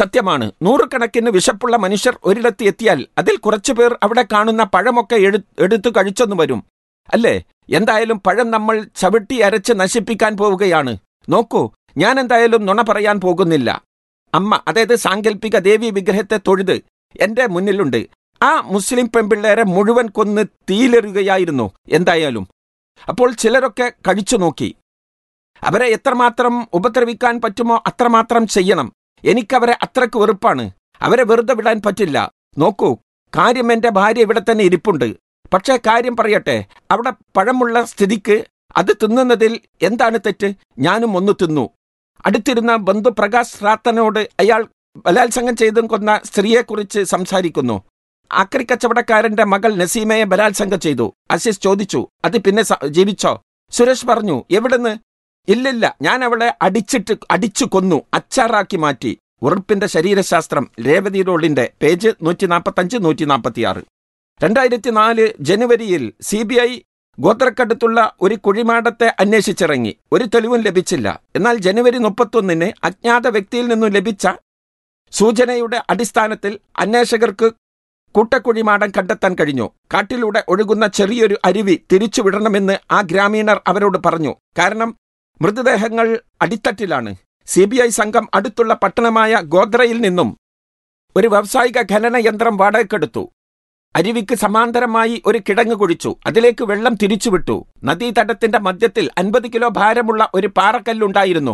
സത്യമാണ് നൂറുകണക്കിന് വിശപ്പുള്ള മനുഷ്യർ ഒരിടത്ത് എത്തിയാൽ അതിൽ കുറച്ചുപേർ അവിടെ കാണുന്ന പഴമൊക്കെ എടു എടുത്തു കഴിച്ചെന്നു വരും അല്ലേ എന്തായാലും പഴം നമ്മൾ ചവിട്ടി അരച്ച് നശിപ്പിക്കാൻ പോവുകയാണ് നോക്കൂ ഞാൻ എന്തായാലും നുണ പറയാൻ പോകുന്നില്ല അമ്മ അതായത് സാങ്കല്പിക ദേവി വിഗ്രഹത്തെ തൊഴുത് എന്റെ മുന്നിലുണ്ട് ആ മുസ്ലിം പെൺപിള്ളേരെ മുഴുവൻ കൊന്ന് തീയിലെറിയുകയായിരുന്നു എന്തായാലും അപ്പോൾ ചിലരൊക്കെ കഴിച്ചു നോക്കി അവരെ എത്രമാത്രം ഉപദ്രവിക്കാൻ പറ്റുമോ അത്രമാത്രം ചെയ്യണം എനിക്കവരെ അത്രക്ക് വെറുപ്പാണ് അവരെ വെറുതെ വിടാൻ പറ്റില്ല നോക്കൂ കാര്യം എന്റെ ഭാര്യ ഇവിടെ തന്നെ ഇരിപ്പുണ്ട് പക്ഷേ കാര്യം പറയട്ടെ അവിടെ പഴമുള്ള സ്ഥിതിക്ക് അത് തിന്നുന്നതിൽ എന്താണ് തെറ്റ് ഞാനും ഒന്ന് തിന്നു അടുത്തിരുന്ന ബന്ധു പ്രകാശ് റാത്തനോട് അയാൾ ബലാത്സംഗം ചെയ്തും കൊന്ന സ്ത്രീയെക്കുറിച്ച് സംസാരിക്കുന്നു ആക്രി കച്ചവടക്കാരന്റെ മകൾ നസീമയെ ബലാത്സംഗം ചെയ്തു അസിസ് ചോദിച്ചു അത് പിന്നെ സ- ജീവിച്ചോ സുരേഷ് പറഞ്ഞു എവിടുന്ന് ഇല്ലില്ല ഞാൻ അവളെ അടിച്ചിട്ട് അടിച്ചു കൊന്നു അച്ചാറാക്കി മാറ്റി ഉറപ്പിന്റെ ശരീരശാസ്ത്രം രേവതി റോളിന്റെ പേജ് നൂറ്റി നാൽപ്പത്തഞ്ച് നൂറ്റി നാൽപ്പത്തിയാറ് രണ്ടായിരത്തി നാല് ജനുവരിയിൽ സി ബി ഐ ഗോത്രക്കടുത്തുള്ള ഒരു കുഴിമാടത്തെ അന്വേഷിച്ചിറങ്ങി ഒരു തെളിവും ലഭിച്ചില്ല എന്നാൽ ജനുവരി മുപ്പത്തൊന്നിന് അജ്ഞാത വ്യക്തിയിൽ നിന്നും ലഭിച്ച സൂചനയുടെ അടിസ്ഥാനത്തിൽ അന്വേഷകർക്ക് കൂട്ടക്കുഴിമാടം കണ്ടെത്താൻ കഴിഞ്ഞു കാട്ടിലൂടെ ഒഴുകുന്ന ചെറിയൊരു അരുവി തിരിച്ചുവിടണമെന്ന് ആ ഗ്രാമീണർ അവരോട് പറഞ്ഞു കാരണം മൃതദേഹങ്ങൾ അടിത്തട്ടിലാണ് സി ബി ഐ സംഘം അടുത്തുള്ള പട്ടണമായ ഗോദ്രയിൽ നിന്നും ഒരു വ്യാവസായിക ഖനന യന്ത്രം വാടകയ്ക്കെടുത്തു അരുവിക്ക് സമാന്തരമായി ഒരു കിടങ്ങ് കുഴിച്ചു അതിലേക്ക് വെള്ളം തിരിച്ചുവിട്ടു നദീതടത്തിന്റെ മധ്യത്തിൽ അൻപത് കിലോ ഭാരമുള്ള ഒരു പാറക്കല്ലുണ്ടായിരുന്നു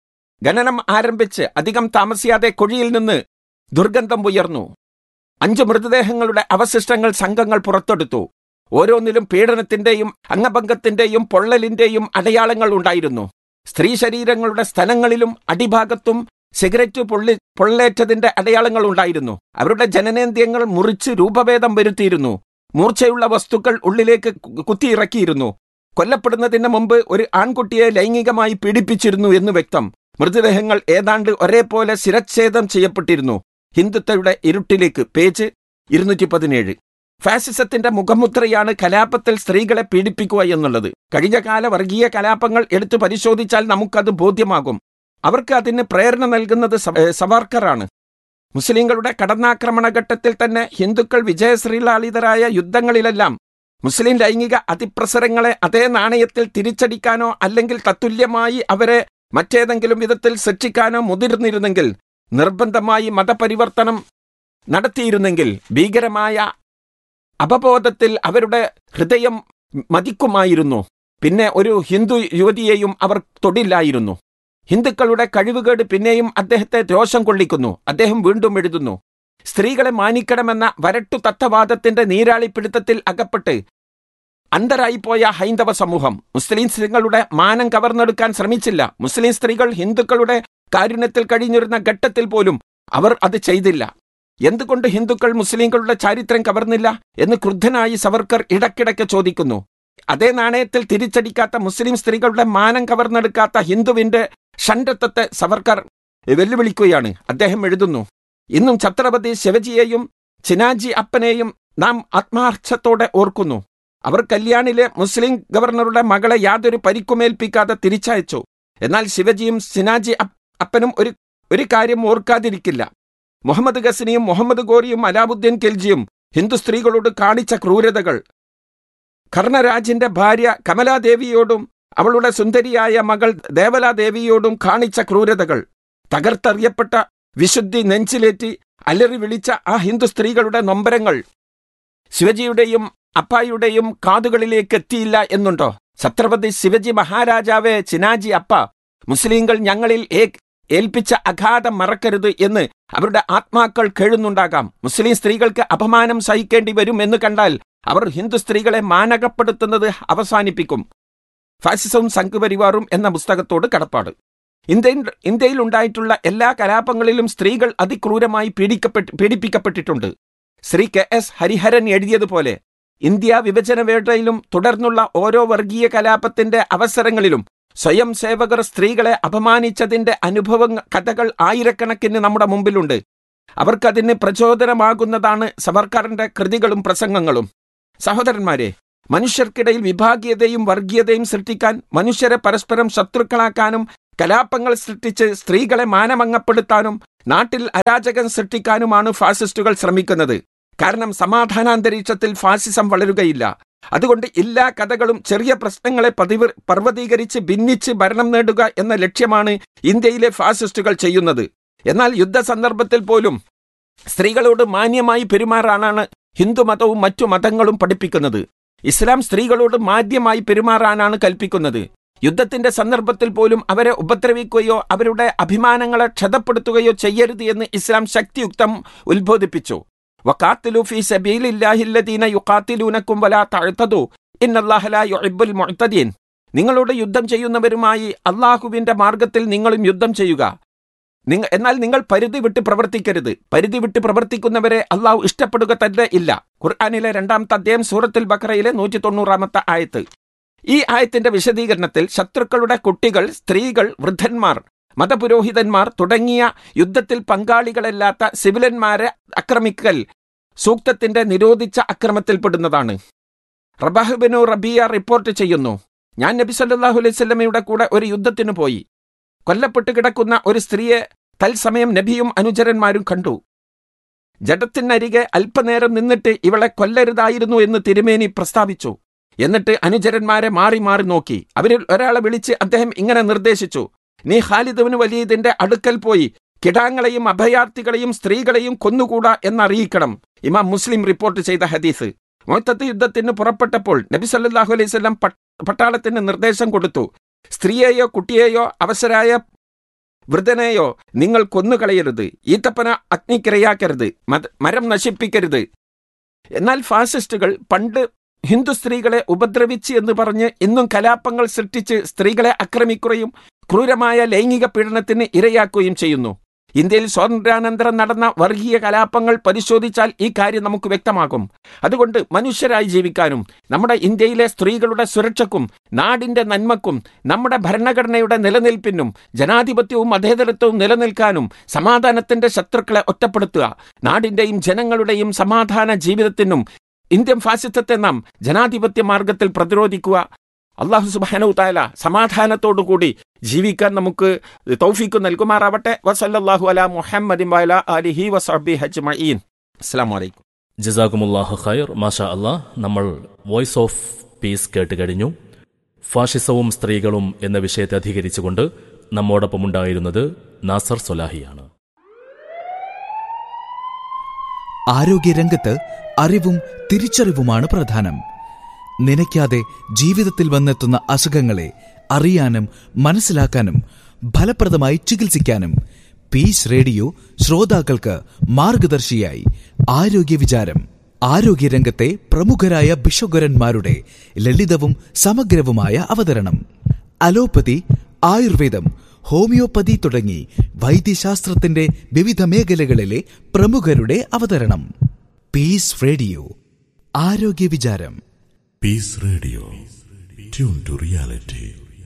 ഖനനം ആരംഭിച്ച് അധികം താമസിയാതെ കുഴിയിൽ നിന്ന് ദുർഗന്ധം ഉയർന്നു അഞ്ച് മൃതദേഹങ്ങളുടെ അവശിഷ്ടങ്ങൾ സംഘങ്ങൾ പുറത്തെടുത്തു ഓരോന്നിലും പീഡനത്തിന്റെയും അംഗഭംഗത്തിന്റെയും പൊള്ളലിന്റെയും അടയാളങ്ങൾ ഉണ്ടായിരുന്നു സ്ത്രീ ശരീരങ്ങളുടെ സ്ഥലങ്ങളിലും അടിഭാഗത്തും സിഗരറ്റ് പൊള്ളി പൊള്ളേറ്റതിന്റെ അടയാളങ്ങൾ ഉണ്ടായിരുന്നു അവരുടെ ജനനേന്ദ്രിയങ്ങൾ മുറിച്ച് രൂപഭേദം വരുത്തിയിരുന്നു മൂർച്ചയുള്ള വസ്തുക്കൾ ഉള്ളിലേക്ക് കു- കുത്തിയിറക്കിയിരുന്നു കൊല്ലപ്പെടുന്നതിന് മുമ്പ് ഒരു ആൺകുട്ടിയെ ലൈംഗികമായി പീഡിപ്പിച്ചിരുന്നു എന്ന് വ്യക്തം മൃതദേഹങ്ങൾ ഏതാണ്ട് ഒരേപോലെ ശിരച്ഛേദം ചെയ്യപ്പെട്ടിരുന്നു ഹിന്ദുത്വയുടെ ഇരുട്ടിലേക്ക് പേജ് ഇരുന്നൂറ്റി പതിനേഴ് ഫാസിസത്തിന്റെ മുഖമുദ്രയാണ് കലാപത്തിൽ സ്ത്രീകളെ പീഡിപ്പിക്കുക എന്നുള്ളത് കഴിഞ്ഞകാല വർഗീയ കലാപങ്ങൾ എടുത്തു പരിശോധിച്ചാൽ നമുക്കത് ബോധ്യമാകും അവർക്ക് അതിന് പ്രേരണ നൽകുന്നത് സവ- ഏ, സവാർക്കറാണ് മുസ്ലിങ്ങളുടെ കടന്നാക്രമണ ഘട്ടത്തിൽ തന്നെ ഹിന്ദുക്കൾ വിജയശ്രീലാളിതരായ യുദ്ധങ്ങളിലെല്ലാം മുസ്ലിം ലൈംഗിക അതിപ്രസരങ്ങളെ അതേ നാണയത്തിൽ തിരിച്ചടിക്കാനോ അല്ലെങ്കിൽ തത്തുല്യമായി അവരെ മറ്റേതെങ്കിലും വിധത്തിൽ ശിക്ഷിക്കാനോ മുതിർന്നിരുന്നെങ്കിൽ നിർബന്ധമായി മതപരിവർത്തനം നടത്തിയിരുന്നെങ്കിൽ ഭീകരമായ അപബോധത്തിൽ അവരുടെ ഹൃദയം മതിക്കുമായിരുന്നു പിന്നെ ഒരു ഹിന്ദു യുവതിയെയും അവർ തൊടില്ലായിരുന്നു ഹിന്ദുക്കളുടെ കഴിവുകേട് പിന്നെയും അദ്ദേഹത്തെ രോഷം കൊള്ളിക്കുന്നു അദ്ദേഹം വീണ്ടും എഴുതുന്നു സ്ത്രീകളെ മാനിക്കണമെന്ന വരട്ടു തത്വവാദത്തിന്റെ നീരാളിപ്പിടുത്തത്തിൽ അകപ്പെട്ട് അന്തരായിപ്പോയ ഹൈന്ദവ സമൂഹം മുസ്ലിം സ്ത്രീകളുടെ മാനം കവർന്നെടുക്കാൻ ശ്രമിച്ചില്ല മുസ്ലിം സ്ത്രീകൾ ഹിന്ദുക്കളുടെ കാരുണ്യത്തിൽ കഴിഞ്ഞിരുന്ന ഘട്ടത്തിൽ പോലും അവർ അത് ചെയ്തില്ല എന്തുകൊണ്ട് ഹിന്ദുക്കൾ മുസ്ലിങ്ങളുടെ ചാരിത്രം കവർന്നില്ല എന്ന് ക്രുദ്ധനായി സവർക്കർ ഇടയ്ക്കിടയ്ക്ക് ചോദിക്കുന്നു അതേ നാണയത്തിൽ തിരിച്ചടിക്കാത്ത മുസ്ലിം സ്ത്രീകളുടെ മാനം കവർന്നെടുക്കാത്ത ഹിന്ദുവിന്റെ ഷണ്ടത്വത്തെ സവർക്കർ വെല്ലുവിളിക്കുകയാണ് അദ്ദേഹം എഴുതുന്നു ഇന്നും ഛത്രപതി ശിവജിയെയും ചിനാജി അപ്പനെയും നാം ആത്മാർത്ഥത്തോടെ ഓർക്കുന്നു അവർ കല്യാണിലെ മുസ്ലിം ഗവർണറുടെ മകളെ യാതൊരു പരിക്കുമേൽപ്പിക്കാതെ തിരിച്ചയച്ചു എന്നാൽ ശിവജിയും സിനാജി അപ്പ് അപ്പനും ഒരു ഒരു കാര്യം ഓർക്കാതിരിക്കില്ല മുഹമ്മദ് ഗസനിയും മുഹമ്മദ് ഗോറിയും അലാവുദ്ദീൻ ഖിൽജിയും ഹിന്ദു സ്ത്രീകളോട് കാണിച്ച ക്രൂരതകൾ കർണരാജിന്റെ ഭാര്യ കമലാദേവിയോടും അവളുടെ സുന്ദരിയായ മകൾ ദേവലാദേവിയോടും കാണിച്ച ക്രൂരതകൾ തകർത്തെറിയപ്പെട്ട വിശുദ്ധി നെഞ്ചിലേറ്റി അലറി വിളിച്ച ആ ഹിന്ദു സ്ത്രീകളുടെ നൊമ്പരങ്ങൾ ശിവജിയുടെയും അപ്പായുടെയും കാതുകളിലേക്ക് എത്തിയില്ല എന്നുണ്ടോ ഛത്രപതി ശിവജി മഹാരാജാവെ ചിനാജി അപ്പ മുസ്ലിങ്ങൾ ഞങ്ങളിൽ ഏ- ഏൽപ്പിച്ച അഗാധം മറക്കരുത് എന്ന് അവരുടെ ആത്മാക്കൾ കേഴുന്നുണ്ടാകാം മുസ്ലിം സ്ത്രീകൾക്ക് അപമാനം സഹിക്കേണ്ടി വരും എന്ന് കണ്ടാൽ അവർ ഹിന്ദു സ്ത്രീകളെ മാനകപ്പെടുത്തുന്നത് അവസാനിപ്പിക്കും ഫാസിസവും സംഘപരിവാറും എന്ന പുസ്തകത്തോട് കടപ്പാട് ഇന്ത്യയിൽ ഇന്ത്യയിൽ ഉണ്ടായിട്ടുള്ള എല്ലാ കലാപങ്ങളിലും സ്ത്രീകൾ അതിക്രൂരമായി പീഡിക്കപ്പെട്ട് പീഡിപ്പിക്കപ്പെട്ടിട്ടുണ്ട് ശ്രീ കെ എസ് ഹരിഹരൻ എഴുതിയതുപോലെ ഇന്ത്യ വിഭജന വേട്ടയിലും തുടർന്നുള്ള ഓരോ വർഗീയ കലാപത്തിന്റെ അവസരങ്ങളിലും സ്വയം സേവകർ സ്ത്രീകളെ അപമാനിച്ചതിന്റെ അനുഭവ കഥകൾ ആയിരക്കണക്കിന് നമ്മുടെ മുമ്പിലുണ്ട് അവർക്കതിന് പ്രചോദനമാകുന്നതാണ് സവർക്കാറിന്റെ കൃതികളും പ്രസംഗങ്ങളും സഹോദരന്മാരെ മനുഷ്യർക്കിടയിൽ വിഭാഗീയതയും വർഗീയതയും സൃഷ്ടിക്കാൻ മനുഷ്യരെ പരസ്പരം ശത്രുക്കളാക്കാനും കലാപങ്ങൾ സൃഷ്ടിച്ച് സ്ത്രീകളെ മാനമങ്ങപ്പെടുത്താനും നാട്ടിൽ അരാജകം സൃഷ്ടിക്കാനുമാണ് ഫാസിസ്റ്റുകൾ ശ്രമിക്കുന്നത് കാരണം സമാധാനാന്തരീക്ഷത്തിൽ ഫാസിസം വളരുകയില്ല അതുകൊണ്ട് എല്ലാ കഥകളും ചെറിയ പ്രശ്നങ്ങളെ പതിവ് പർവ്വതീകരിച്ച് ഭിന്നിച്ച് ഭരണം നേടുക എന്ന ലക്ഷ്യമാണ് ഇന്ത്യയിലെ ഫാസിസ്റ്റുകൾ ചെയ്യുന്നത് എന്നാൽ യുദ്ധ സന്ദർഭത്തിൽ പോലും സ്ത്രീകളോട് മാന്യമായി പെരുമാറാനാണ് ഹിന്ദുമതവും മറ്റു മതങ്ങളും പഠിപ്പിക്കുന്നത് ഇസ്ലാം സ്ത്രീകളോട് മാന്യമായി പെരുമാറാനാണ് കൽപ്പിക്കുന്നത് യുദ്ധത്തിന്റെ സന്ദർഭത്തിൽ പോലും അവരെ ഉപദ്രവിക്കുകയോ അവരുടെ അഭിമാനങ്ങളെ ക്ഷതപ്പെടുത്തുകയോ ചെയ്യരുത് എന്ന് ഇസ്ലാം ശക്തിയുക്തം ഉത്ബോധിപ്പിച്ചു വഖാത്തിലു ഫീ സബീലില്ലാഹില്ലദീന യുഖാത്തിലൂനക്കും വലാ തഅ്തദു ഇന്നല്ലാഹ ലാ യുഹിബ്ബുൽ മുഅ്തദീൻ നിങ്ങളോട് യുദ്ധം ചെയ്യുന്നവരുമായി അള്ളാഹുവിന്റെ മാർഗത്തിൽ നിങ്ങളും യുദ്ധം ചെയ്യുക നിങ്ങ എന്നാൽ നിങ്ങൾ പരിധി വിട്ട് പ്രവർത്തിക്കരുത് പരിധി വിട്ട് പ്രവർത്തിക്കുന്നവരെ അള്ളാഹു ഇഷ്ടപ്പെടുക തന്നെ ഇല്ല ഖുർആാനിലെ രണ്ടാമത്തെ അധ്യായം സൂറത്തുൽ ബക്കറയിലെ നൂറ്റി തൊണ്ണൂറാമത്തെ ആയത്ത് ഈ ആയത്തിന്റെ വിശദീകരണത്തിൽ ശത്രുക്കളുടെ കുട്ടികൾ സ്ത്രീകൾ വൃദ്ധന്മാർ മതപുരോഹിതന്മാർ തുടങ്ങിയ യുദ്ധത്തിൽ പങ്കാളികളല്ലാത്ത സിവിലന്മാരെ ആക്രമിക്കൽ സൂക്തത്തിന്റെ നിരോധിച്ച അക്രമത്തിൽപ്പെടുന്നതാണ് റബാഹുബിനു റബിയ റിപ്പോർട്ട് ചെയ്യുന്നു ഞാൻ നബി സല്ലല്ലാഹു അലൈഹി സ്വലമയുടെ കൂടെ ഒരു യുദ്ധത്തിന് പോയി കൊല്ലപ്പെട്ട് കിടക്കുന്ന ഒരു സ്ത്രീയെ തത്സമയം നബിയും അനുചരന്മാരും കണ്ടു ജഡത്തിനരികെ അല്പനേരം നിന്നിട്ട് ഇവളെ കൊല്ലരുതായിരുന്നു എന്ന് തിരുമേനി പ്രസ്താവിച്ചു എന്നിട്ട് അനുചരന്മാരെ മാറി മാറി നോക്കി അവരിൽ ഒരാളെ വിളിച്ച് അദ്ദേഹം ഇങ്ങനെ നിർദ്ദേശിച്ചു നീ ഖാലിദുവിന് വലീദിന്റെ അടുക്കൽ പോയി കിടാങ്ങളെയും അഭയാർത്ഥികളെയും സ്ത്രീകളെയും കൊന്നുകൂടാ എന്നറിയിക്കണം ഇമാം മുസ്ലിം റിപ്പോർട്ട് ചെയ്ത ഹദീസ് മൊത്തത്ത് യുദ്ധത്തിന് പുറപ്പെട്ടപ്പോൾ നബി സല്ലല്ലാഹു അലൈഹി വസല്ലം പട്ടാളത്തിന് നിർദ്ദേശം കൊടുത്തു സ്ത്രീയെയോ കുട്ടിയെയോ അവസരായ വൃദ്ധനെയോ നിങ്ങൾ കൊന്നുകളയരുത് ഈത്തപ്പന അഗ്നിക്കിരയാക്കരുത് മരം നശിപ്പിക്കരുത് എന്നാൽ ഫാസിസ്റ്റുകൾ പണ്ട് ഹിന്ദു സ്ത്രീകളെ ഉപദ്രവിച്ച് എന്ന് പറഞ്ഞ് ഇന്നും കലാപങ്ങൾ സൃഷ്ടിച്ച് സ്ത്രീകളെ ആക്രമിക്കുകയും ക്രൂരമായ ലൈംഗിക പീഡനത്തിന് ഇരയാക്കുകയും ചെയ്യുന്നു ഇന്ത്യയിൽ സ്വാതന്ത്ര്യാനന്തരം നടന്ന വർഗീയ കലാപങ്ങൾ പരിശോധിച്ചാൽ ഈ കാര്യം നമുക്ക് വ്യക്തമാകും അതുകൊണ്ട് മനുഷ്യരായി ജീവിക്കാനും നമ്മുടെ ഇന്ത്യയിലെ സ്ത്രീകളുടെ സുരക്ഷയ്ക്കും നാടിന്റെ നന്മക്കും നമ്മുടെ ഭരണഘടനയുടെ നിലനിൽപ്പിനും ജനാധിപത്യവും മതേതരത്വവും നിലനിൽക്കാനും സമാധാനത്തിന്റെ ശത്രുക്കളെ ഒറ്റപ്പെടുത്തുക നാടിന്റെയും ജനങ്ങളുടെയും സമാധാന ജീവിതത്തിനും ഇന്ത്യൻ ഫാസിസത്തെ നാം ജനാധിപത്യ മാർഗത്തിൽ പ്രതിരോധിക്കുക അള്ളാഹു സുബാനു താല സമാധാനത്തോടുകൂടി ജീവിക്കാൻ നമുക്ക് തൗഫീക്ക് നൽകുമാറാവട്ടെ വസല്ലാഹു അല മുഹമ്മദ് അലിഹി വസബി ഹജ്മീൻ അസ്സാം വലൈക്കും ജസാഖുമുല്ലാഹ് ഖൈർ മാഷാ അല്ലാ നമ്മൾ വോയിസ് ഓഫ് പീസ് കേട്ട് കഴിഞ്ഞു ഫാഷിസവും സ്ത്രീകളും എന്ന വിഷയത്തെ അധികരിച്ചുകൊണ്ട് നമ്മോടൊപ്പമുണ്ടായിരുന്നത് നാസർ സൊലാഹിയാണ് ആരോഗ്യരംഗത്ത് അറിവും തിരിച്ചറിവുമാണ് പ്രധാനം നനയ്ക്കാതെ ജീവിതത്തിൽ വന്നെത്തുന്ന അസുഖങ്ങളെ അറിയാനും മനസ്സിലാക്കാനും ഫലപ്രദമായി ചികിത്സിക്കാനും പീസ് റേഡിയോ ശ്രോതാക്കൾക്ക് മാർഗദർശിയായി ആരോഗ്യ വിചാരം ആരോഗ്യരംഗത്തെ പ്രമുഖരായ ബിഷോഗരന്മാരുടെ ലളിതവും സമഗ്രവുമായ അവതരണം അലോപ്പതി ആയുർവേദം ഹോമിയോപ്പതി തുടങ്ങി വൈദ്യശാസ്ത്രത്തിന്റെ വിവിധ മേഖലകളിലെ പ്രമുഖരുടെ അവതരണം പീസ് റേഡിയോ ആരോഗ്യ വിചാരം peace radio tune to reality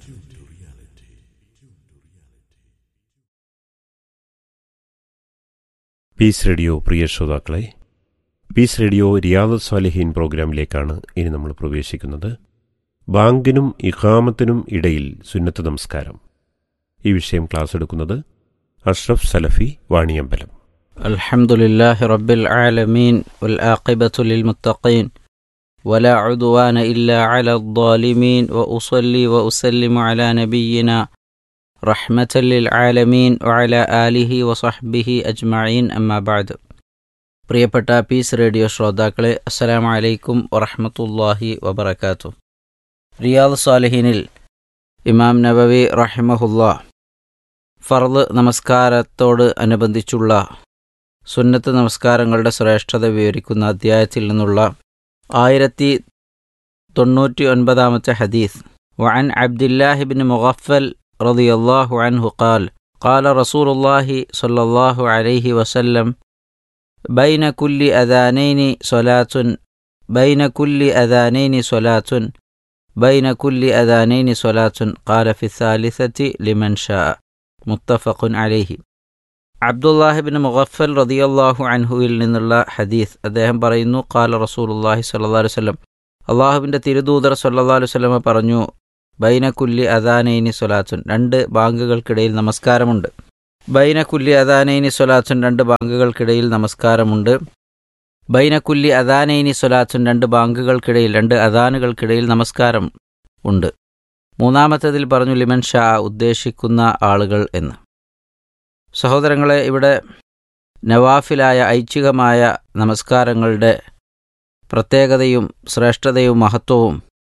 peace radio പ്രിയ ശ്രോതാക്കളെ പീസ് റേഡിയോ റിയാദ് സ്വാലിഹീൻ പ്രോഗ്രാമിലേക്കാണ് ഇനി നമ്മൾ പ്രവേശിക്കുന്നത് ബാങ്കിനും ഇഖാമത്തിനും ഇടയിൽ സുന്നത്ത് നമസ്കാരം ഈ വിഷയം ക്ലാസ് എടുക്കുന്നത് അഷ്റഫ് സലഫി വാണിയമ്പലം الحمد لله رب العالمين والآقبة للمتقين ولا عدوان إلا على الظالمين وأصلي وأسلم على نبينا رحمة للعالمين وعلى آله وصحبه أجمعين أما بعد പ്രിയപ്പെട്ട പീസ് റേഡിയോ ശ്രോതാക്കളെ അസ്സലാമു അലൈക്കും വറഹ്മത്തുള്ളാഹി വബറകാതുഹു റിയാദ് സാലിഹീനിൽ ഇമാം നബവി റഹിമഹുല്ലാ ഫർദ് നമസ്കാരത്തോട് അനുബന്ധിച്ചുള്ള സുന്നത്ത് നമസ്കാരങ്ങളുടെ ശ്രേഷ്ഠത വിവരിക്കുന്ന അധ്യായത്തിൽ നിന്നുള്ള ആയിരത്തി തൊണ്ണൂറ്റി ഒൻപതാമത്തെ ഹദീസ് وعن عبد الله بن مغفل رضي الله عنه قال قال رسول الله صلى الله عليه وسلم بين كل أذانين صلاة بين كل أذانين صلاة بين كل أذانين صلاة قال في الثالثة لمن شاء മുത്തഫഖുൻ അലൈഹി അബ്ദുല്ലാഹിബിൻ മുഗഫൽ റദിയല്ലാഹു അൻഹുവിൽ നിന്നുള്ള ഹദീസ് അദ്ദേഹം പറയുന്നു കാല റസൂലുല്ലാഹി സല്ലാ വല്ലം അള്ളാഹുവിൻ്റെ തിരുദൂതർ സല്ലാ വല്ലമ പറഞ്ഞു ബൈനക്കുല്ലി അദാനൈനി സൊലാത്തുൻ രണ്ട് ബാങ്കുകൾക്കിടയിൽ നമസ്കാരമുണ്ട് ബൈനക്കുല്ലി അദാനൈനി സ്വലാത്തുൻ രണ്ട് ബാങ്കുകൾക്കിടയിൽ നമസ്കാരമുണ്ട് ബൈനക്കുല്ലി അദാനൈനി സ്വലാത്തുൻ രണ്ട് ബാങ്കുകൾക്കിടയിൽ രണ്ട് അദാനുകൾക്കിടയിൽ നമസ്കാരം ഉണ്ട് മൂന്നാമത്തേതിൽ പറഞ്ഞു ലിമൻ ഷാ ഉദ്ദേശിക്കുന്ന ആളുകൾ എന്ന് സഹോദരങ്ങളെ ഇവിടെ നവാഫിലായ ഐച്ഛികമായ നമസ്കാരങ്ങളുടെ പ്രത്യേകതയും ശ്രേഷ്ഠതയും മഹത്വവും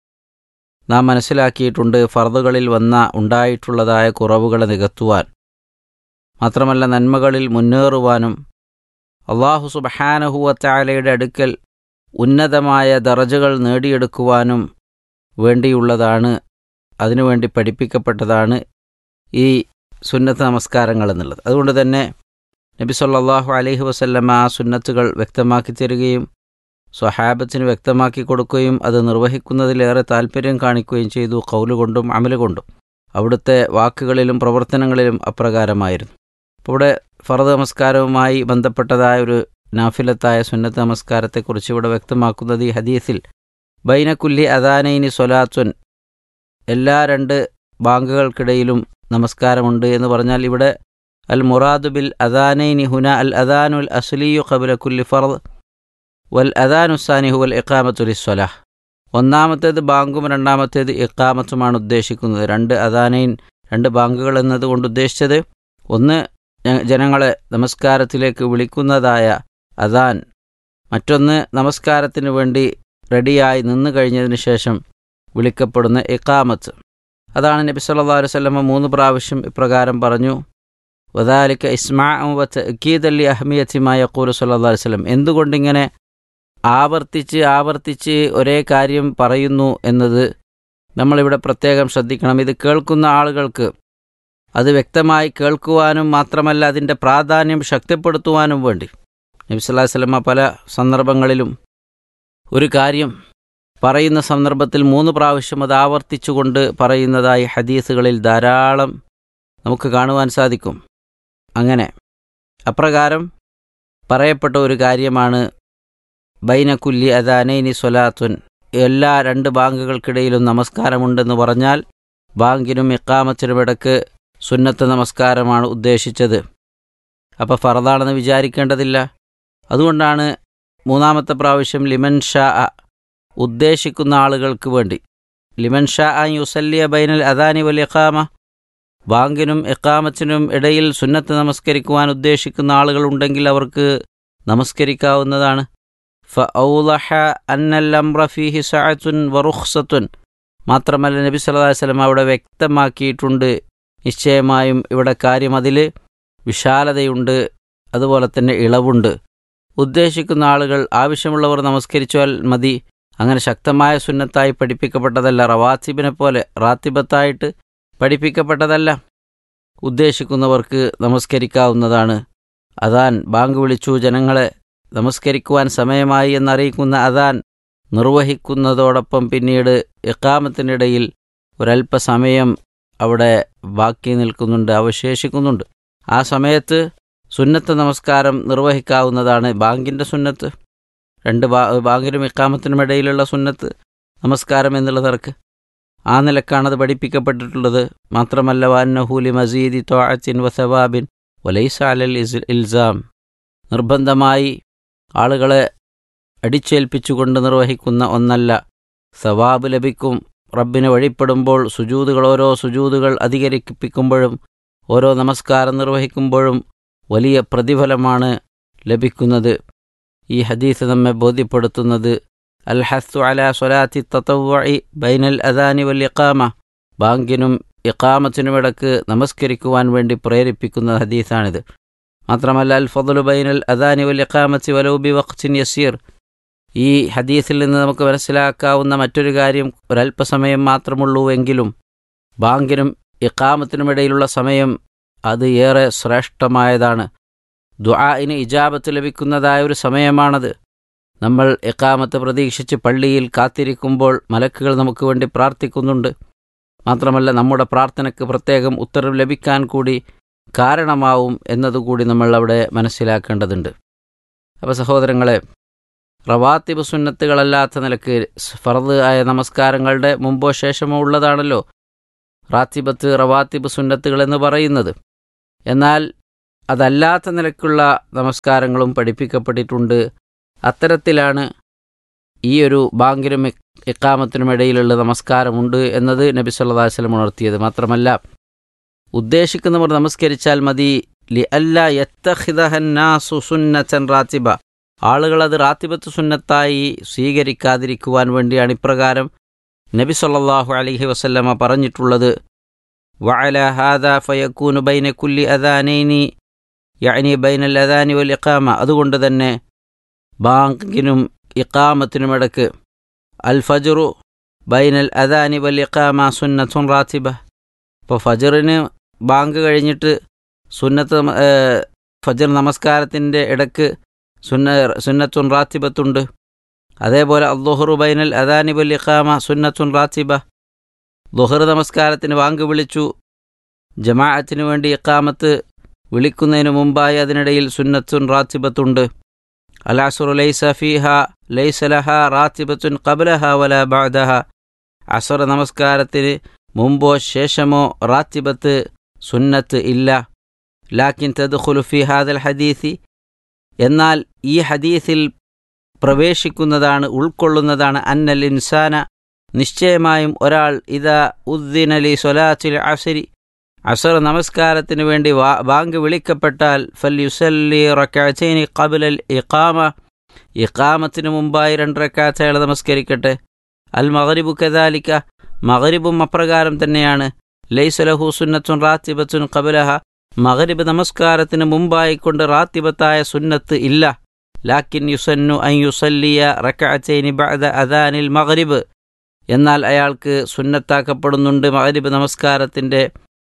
നാം മനസ്സിലാക്കിയിട്ടുണ്ട് ഫർദുകളിൽ വന്ന ഉണ്ടായിട്ടുള്ളതായ കുറവുകളെ നികത്തുവാൻ മാത്രമല്ല നന്മകളിൽ മുന്നേറുവാനും അള്ളാഹു സുബഹാനഹുവത്തായാലയുടെ അടുക്കൽ ഉന്നതമായ ദറജകൾ നേടിയെടുക്കുവാനും വേണ്ടിയുള്ളതാണ് അതിനുവേണ്ടി പഠിപ്പിക്കപ്പെട്ടതാണ് ഈ സുന്നത്ത് നമസ്കാരങ്ങൾ എന്നുള്ളത് അതുകൊണ്ട് തന്നെ നബി സല്ലല്ലാഹു അലൈഹി വസല്ലമ ആ സുന്നത്തുകൾ വ്യക്തമാക്കി തരികയും സ്വഹാബത്തിന് വ്യക്തമാക്കി കൊടുക്കുകയും അത് നിർവഹിക്കുന്നതിലേറെ താല്പര്യം കാണിക്കുകയും ചെയ്തു കൗലുകൊണ്ടും അമലുകൊണ്ടും അവിടുത്തെ വാക്കുകളിലും പ്രവർത്തനങ്ങളിലും അപ്രകാരമായിരുന്നു അപ്പോൾ ഇവിടെ ഫറദ് നമസ്കാരവുമായി ബന്ധപ്പെട്ടതായ ഒരു നാഫിലത്തായ സുന്നത്ത് നമസ്കാരത്തെക്കുറിച്ച് ഇവിടെ വ്യക്തമാക്കുന്നത് ഈ ഹദീസിൽ ബൈനക്കുല്ലി അദാനൈനി സ്വലാത്തുൻ എല്ലാ രണ്ട് ബാങ്കുകൾക്കിടയിലും നമസ്കാരമുണ്ട് എന്ന് പറഞ്ഞാൽ ഇവിടെ അൽ മുറാദു ബിൽ അദാനൈനി ഹുന അൽ അദാനുൽ അസ്ലിയു ഖബല കുല്ലി ഫർദ് വൽ അദാനുസാനി ഹുവൽ ഇഖാമത്തുലി സ്വലാഹ് ഒന്നാമത്തേത് ബാങ്കും രണ്ടാമത്തേത് ഇഖാമത്തുമാണ് ഉദ്ദേശിക്കുന്നത് രണ്ട് അദാനൈൻ രണ്ട് ബാങ്കുകൾ എന്നതുകൊണ്ട് ഉദ്ദേശിച്ചത് ഒന്ന് ജനങ്ങളെ നമസ്കാരത്തിലേക്ക് വിളിക്കുന്നതായ അദാൻ മറ്റൊന്ന് നമസ്കാരത്തിന് വേണ്ടി റെഡിയായി നിന്നു കഴിഞ്ഞതിന് ശേഷം വിളിക്കപ്പെടുന്ന ഇഖാമത്ത് അതാണ് നബി സല്ലല്ലാഹു അലൈഹി വസല്ലമ മൂന്ന് പ്രാവശ്യം ഇപ്രകാരം പറഞ്ഞു വദാലിക ഇസ്മാഉ വ തഅക്കീദല്ലി അഹ്മിയത്തിമായ യഖൂലു സല്ലല്ലാഹു അലൈഹി വസല്ലം എന്തുകൊണ്ടിങ്ങനെ ആവർത്തിച്ച് ആവർത്തിച്ച് ഒരേ കാര്യം പറയുന്നു എന്നത് നമ്മളിവിടെ പ്രത്യേകം ശ്രദ്ധിക്കണം ഇത് കേൾക്കുന്ന ആളുകൾക്ക് അത് വ്യക്തമായി കേൾക്കുവാനും മാത്രമല്ല അതിൻ്റെ പ്രാധാന്യം ശക്തിപ്പെടുത്തുവാനും വേണ്ടി നബി സല്ലല്ലാഹു അലൈഹി വസല്ലമ പല സന്ദർഭങ്ങളിലും ഒരു കാര്യം പറയുന്ന സന്ദർഭത്തിൽ മൂന്ന് പ്രാവശ്യം അത് ആവർത്തിച്ചുകൊണ്ട് പറയുന്നതായി ഹദീസുകളിൽ ധാരാളം നമുക്ക് കാണുവാൻ സാധിക്കും അങ്ങനെ അപ്രകാരം പറയപ്പെട്ട ഒരു കാര്യമാണ് ബൈനക്കുല്ലി അദാനൈനി സ്വലാത്തുൻ എല്ലാ രണ്ട് ബാങ്കുകൾക്കിടയിലും നമസ്കാരമുണ്ടെന്ന് പറഞ്ഞാൽ ബാങ്കിനും ഇക്കാമത്തിനും ഇടക്ക് സുന്നത്ത് നമസ്കാരമാണ് ഉദ്ദേശിച്ചത് അപ്പോൾ ഫറദാണെന്ന് വിചാരിക്കേണ്ടതില്ല അതുകൊണ്ടാണ് മൂന്നാമത്തെ പ്രാവശ്യം ലിമൻ ഷാ ഉദ്ദേശിക്കുന്ന ആളുകൾക്ക് വേണ്ടി ലിമൻ ഷാ ആ യുസല്ലിയ ബൈനൽ അദാനി വൽ ഇഖാമ ബാങ്കിനും ഇഖാമത്തിനും ഇടയിൽ സുന്നത്ത് നമസ്കരിക്കുവാൻ ഉദ്ദേശിക്കുന്ന ആളുകളുണ്ടെങ്കിൽ അവർക്ക് നമസ്കരിക്കാവുന്നതാണ് ഫൗലഹ അന്നൽ അംറ ഫീഹി സഅത്തുൻ വറുഖ്സത്തുൻ മാത്രമല്ല നബി സല്ലല്ലാഹു അലൈഹി വസല്ലം അവിടെ വ്യക്തമാക്കിയിട്ടുണ്ട് നിശ്ചയമായും ഇവിടെ കാര്യം അതിൽ വിശാലതയുണ്ട് അതുപോലെ തന്നെ ഇളവുണ്ട് ഉദ്ദേശിക്കുന്ന ആളുകൾ ആവശ്യമുള്ളവർ നമസ്കരിച്ചാൽ മതി അങ്ങനെ ശക്തമായ സുന്നത്തായി പഠിപ്പിക്കപ്പെട്ടതല്ല റവാത്തിബിനെ പോലെ റാത്തിബത്തായിട്ട് പഠിപ്പിക്കപ്പെട്ടതല്ല ഉദ്ദേശിക്കുന്നവർക്ക് നമസ്കരിക്കാവുന്നതാണ് അതാൻ ബാങ്ക് വിളിച്ചു ജനങ്ങളെ നമസ്കരിക്കുവാൻ സമയമായി എന്നറിയിക്കുന്ന അതാൻ നിർവഹിക്കുന്നതോടൊപ്പം പിന്നീട് എക്കാമത്തിനിടയിൽ ഒരല്പസമയം അവിടെ ബാക്കി നിൽക്കുന്നുണ്ട് അവശേഷിക്കുന്നുണ്ട് ആ സമയത്ത് സുന്നത്ത് നമസ്കാരം നിർവഹിക്കാവുന്നതാണ് ബാങ്കിൻ്റെ സുന്നത്ത് രണ്ട് ബാ ബാങ്കിനും ഇക്കാമത്തിനും ഇടയിലുള്ള സുന്നത്ത് നമസ്കാരം എന്നുള്ള നിരക്ക് ആ നിലക്കാണ് അത് പഠിപ്പിക്കപ്പെട്ടിട്ടുള്ളത് മാത്രമല്ല വാന്നഹൂലി മസീദി തോഅത്തിൻ വസവാബിൻ വലൈസ അലൽ ഇൽസാം നിർബന്ധമായി ആളുകളെ അടിച്ചേൽപ്പിച്ചുകൊണ്ട് നിർവഹിക്കുന്ന ഒന്നല്ല സവാബ് ലഭിക്കും റബ്ബിനെ വഴിപ്പെടുമ്പോൾ സുജൂതുകൾ ഓരോ സുജൂതുകൾ അധികരിപ്പിക്കുമ്പോഴും ഓരോ നമസ്കാരം നിർവഹിക്കുമ്പോഴും വലിയ പ്രതിഫലമാണ് ലഭിക്കുന്നത് ഈ ഹദീസ് നമ്മെ ബോധ്യപ്പെടുത്തുന്നത് അൽ ഹസ്തു അല സ്വലാത്തി തത്തവ്വഇ ബൈനൽ അദാനി വൽ ഇഖാമ ബാങ്കിനും ഇഖാമത്തിനുമിടക്ക് നമസ്കരിക്കുവാൻ വേണ്ടി പ്രേരിപ്പിക്കുന്ന ഹദീസാണിത് മാത്രമല്ല അൽ ഫضലു ബൈനൽ അദാനി വൽ ഇഖാമത്തി വലൗബി വഖ്തിൻ യസീർ ഈ ഹദീസിൽ നിന്ന് നമുക്ക് മനസ്സിലാക്കാവുന്ന മറ്റൊരു കാര്യം ഒരല്പസമയം മാത്രമുള്ളൂ എങ്കിലും ബാങ്കിനും ഇഖാമത്തിനുമിടയിലുള്ള സമയം അത് ഏറെ ശ്രേഷ്ഠമായതാണ് ദുആഇന് ഇജാബത്ത് ലഭിക്കുന്നതായ ഒരു സമയമാണത് നമ്മൾ ഇക്കാമത്ത് പ്രതീക്ഷിച്ച് പള്ളിയിൽ കാത്തിരിക്കുമ്പോൾ മലക്കുകൾ നമുക്ക് വേണ്ടി പ്രാർത്ഥിക്കുന്നുണ്ട് മാത്രമല്ല നമ്മുടെ പ്രാർത്ഥനയ്ക്ക് പ്രത്യേകം ഉത്തരവ് ലഭിക്കാൻ കൂടി കാരണമാവും എന്നതുകൂടി നമ്മൾ അവിടെ മനസ്സിലാക്കേണ്ടതുണ്ട് അപ്പോൾ സഹോദരങ്ങളെ റവാത്തിബ് സുന്നത്തുകളല്ലാത്ത നിലക്ക് ഫർദ് ആയ നമസ്കാരങ്ങളുടെ മുമ്പോ ശേഷമോ ഉള്ളതാണല്ലോ റാത്തിബത്ത് റവാത്തിബ് സുന്നത്തുകൾ എന്ന് പറയുന്നത് എന്നാൽ അതല്ലാത്ത നിലക്കുള്ള നമസ്കാരങ്ങളും പഠിപ്പിക്കപ്പെട്ടിട്ടുണ്ട് അത്തരത്തിലാണ് ഈ ഒരു ബാങ്കിനും ഇ- ഇക്കാമത്തിനും ഇടയിലുള്ള നമസ്കാരമുണ്ട് എന്നത് നബി സല്ലല്ലാഹു അലൈഹി വസല്ലം ഉണർത്തിയത് മാത്രമല്ല ഉദ്ദേശിക്കുന്നവർ നമസ്കരിച്ചാൽ മതി ലി അല്ല യത്തഹിദഹന്നാസു സുന്നത്തൻ റാത്തിബ ആളുകൾ അത് റാത്തിബത്ത് സുന്നത്തായി സ്വീകരിക്കാതിരിക്കുവാൻ വേണ്ടിയാണ് ഇപ്രകാരം നബി സല്ലല്ലാഹു അലൈഹി വസല്ലമ പറഞ്ഞിട്ടുള്ളത് വഅല ഹാദ ഫയക്കൂനു ബൈന കുല്ലി അദാനൈനി യഅനി ബൈനൽ അദാനി വൽ ഇഖാമ അതുകൊണ്ട് തന്നെ ബാങ്കിനും ഇഖാമത്തിനുമിടക്ക് അൽ ഫജറു ബൈനൽ അദാനി വൽ ഇഖാമ സുന്നത്തുൻ റാത്തിബ ഇപ്പോൾ ഫജറിന് ബാങ്ക് കഴിഞ്ഞിട്ട് സുന്നത്ത് നമ- ഏ, ഫജർ നമസ്കാരത്തിൻ്റെ ഇടക്ക് സുന്ന സുന്നത്തുൻ റാത്തിബത്തുണ്ട് അതേപോലെ അദ്ദുഹറു ബൈനൽ അദാനി വൽ ഇഖാമ സുന്നത്തുൻ റാത്തിബ ദുഹർ നമസ്കാരത്തിന് ബാങ്ക് വിളിച്ചു ജമാഅത്തിന് വേണ്ടി ഇഖാമത്ത് വിളിക്കുന്നതിന് മുമ്പായി അതിനിടയിൽ സുന്നത്തുൻ റാത്തിബത്തുണ്ട് അലാസുറു ലൈസ ഫീഹ ലൈസ ലഹ റാത്തിബത്തുൻ ഖബ്ലഹ വല ബഅദഹ അസർ നമസ്കാരത്തിന് മുമ്പോ ശേഷമോ റാത്തിബത്ത് സുന്നത്ത് ഇല്ല ലാക്കിൻ തദ്ഖുലു ഫി ഹാദൽ ഹദീസി എന്നാൽ ഈ ഹദീസിൽ പ്രവേശിക്കുന്നതാണ് ഉൾക്കൊള്ളുന്നതാണ് അന്നൽ ഇൻസാന നിശ്ചയമായും ഒരാൾ ഇതാ ഉദ്ദിനലി സൊലാത്തിൽ അസരി അസർ നമസ്കാരത്തിന് വേണ്ടി വാ- ബാങ്ക് വിളിക്കപ്പെട്ടാൽ ഫൽ യുസല്ലി റക്കാച്ചൈനി ഖബലൽ ഇഖാമ ഇഖാമത്തിന് മുമ്പായി രണ്ട് റക്കാത്ത് അയാൾ നമസ്കരിക്കട്ടെ അൽ മഗ്രിബു കദാലിക്ക മഗ്രിബും അപ്രകാരം തന്നെയാണ് ലൈസലഹു സുന്നത്തുൻ റാത്തിബത്തുൻ ഖബലഹ മഗ്രിബ് നമസ്കാരത്തിന് മുമ്പായി കൊണ്ട് റാത്തിബത്തായ സുന്നത്ത് ഇല്ല ലാക്കിൻ യുസന്നു അൻ യുസല്ലിയ റക്കഅത്തൈനി ബഅദ അദാനിൽ മഗ്രിബ് എന്നാൽ അയാൾക്ക് സുന്നത്താക്കപ്പെടുന്നുണ്ട് മഗ്രിബ് നമസ്കാരത്തിൻ്റെ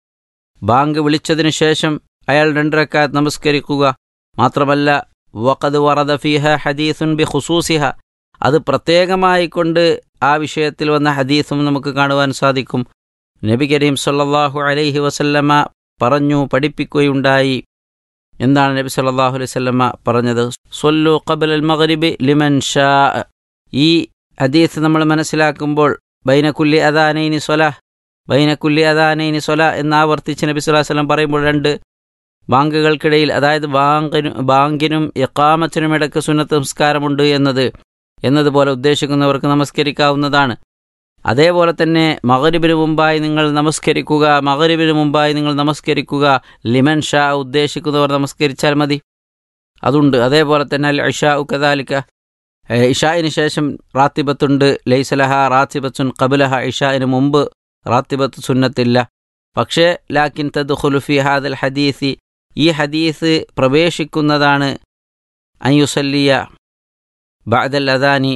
ബാങ്ക് വിളിച്ചതിനു ശേഷം അയാൾ രണ്ട് റക്കാത്ത് നമസ്കരിക്കുക മാത്രമല്ല വഖദ് വറദ ഫീഹ ഹദീസുൻ ബി ഖുസൂസിഹ അത് പ്രത്യേകമായി കൊണ്ട് ആ വിഷയത്തിൽ വന്ന ഹദീസും നമുക്ക് കാണുവാൻ സാധിക്കും നബി കരീം സല്ലല്ലാഹു അലൈഹി വസല്ലമ പറഞ്ഞു പഠിപ്പിക്കുകയുണ്ടായി എന്താണ് നബി സല്ലല്ലാഹു അലൈഹി വസല്ലമ പറഞ്ഞത് സൊല്ലു ഖബലൽ മഗ്രിബി ലിമൻ ഷാ ഈ ഹദീസ് നമ്മൾ മനസ്സിലാക്കുമ്പോൾ ബൈനക്കുല്ലി അദാനൈനി സ്വലാ ബൈനക്കുല്ലി അദാനൈനി സ്വല എന്നാവർത്തിച്ച് നബി സ്വല്ലല്ലാഹു അലൈഹി വസല്ലം പറയുമ്പോൾ രണ്ട് ബാങ്കുകൾക്കിടയിൽ അതായത് ബാങ്കിനും ബാങ്കിനും ഇഖാമത്തിനും ഇടയ്ക്ക് സുന്നത്ത് നമസ്കാരമുണ്ട് എന്നത് എന്നതുപോലെ ഉദ്ദേശിക്കുന്നവർക്ക് നമസ്കരിക്കാവുന്നതാണ് അതേപോലെ തന്നെ മഗ്രിബിന് മുമ്പായി നിങ്ങൾ നമസ്കരിക്കുക മഗ്രിബിന് മുമ്പായി നിങ്ങൾ നമസ്കരിക്കുക ലിമൻ ഷാ ഉദ്ദേശിക്കുന്നവർ നമസ്കരിച്ചാൽ മതി അതുണ്ട് അതേപോലെ തന്നെ അൽ ഇഷാ കദാലിക്ക ഏ, ഇഷായിന് ശേഷം റാത്തിബത്തുണ്ട് ലൈസലഹ റാത്തിബത്തുൻ കബുലഹ ഇഷായിന് മുമ്പ് റാത്തിബത്ത് സുന്നത്തില്ല പക്ഷേ ലാക്കിൻ തദ്ഖുലു ഫി ഹാദൽ ഹദീസി ഈ ഹദീസ് പ്രവേശിക്കുന്നതാണ് അയ്യുസല്ലിയ ബഅദൽ അദാനി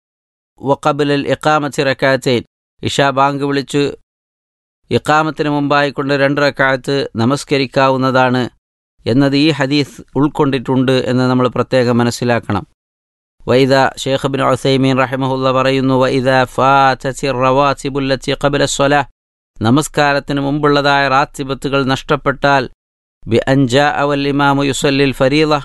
വഖബലൽ ഇഖാമത്തി റക്കാത്തൈൻ ഇഷാ ബാങ്ക് വിളിച്ച് ഇഖാമത്തിന് മുമ്പായി കൊണ്ട് രണ്ട് റക്കാത്ത് നമസ്കരിക്കാവുന്നതാണ് എന്നത് ഈ ഹദീസ് ഉൾക്കൊണ്ടിട്ടുണ്ട് എന്ന് നമ്മൾ പ്രത്യേകം മനസ്സിലാക്കണം വൈദ ഷേഖ് ബിൻ ഉസൈമീൻ റഹിമഹുല്ല പറയുന്നു വൈദ ഫാതത്തി റവാസിബുല്ലത്തി ഖബല സ്വല നമസ്കാരത്തിന് മുമ്പുള്ളതായ റാത്തിബത്തുകൾ നഷ്ടപ്പെട്ടാൽ ബി അൻജാ അവൽ ഇമാമു യുസല്ലിൽ ഫരീദ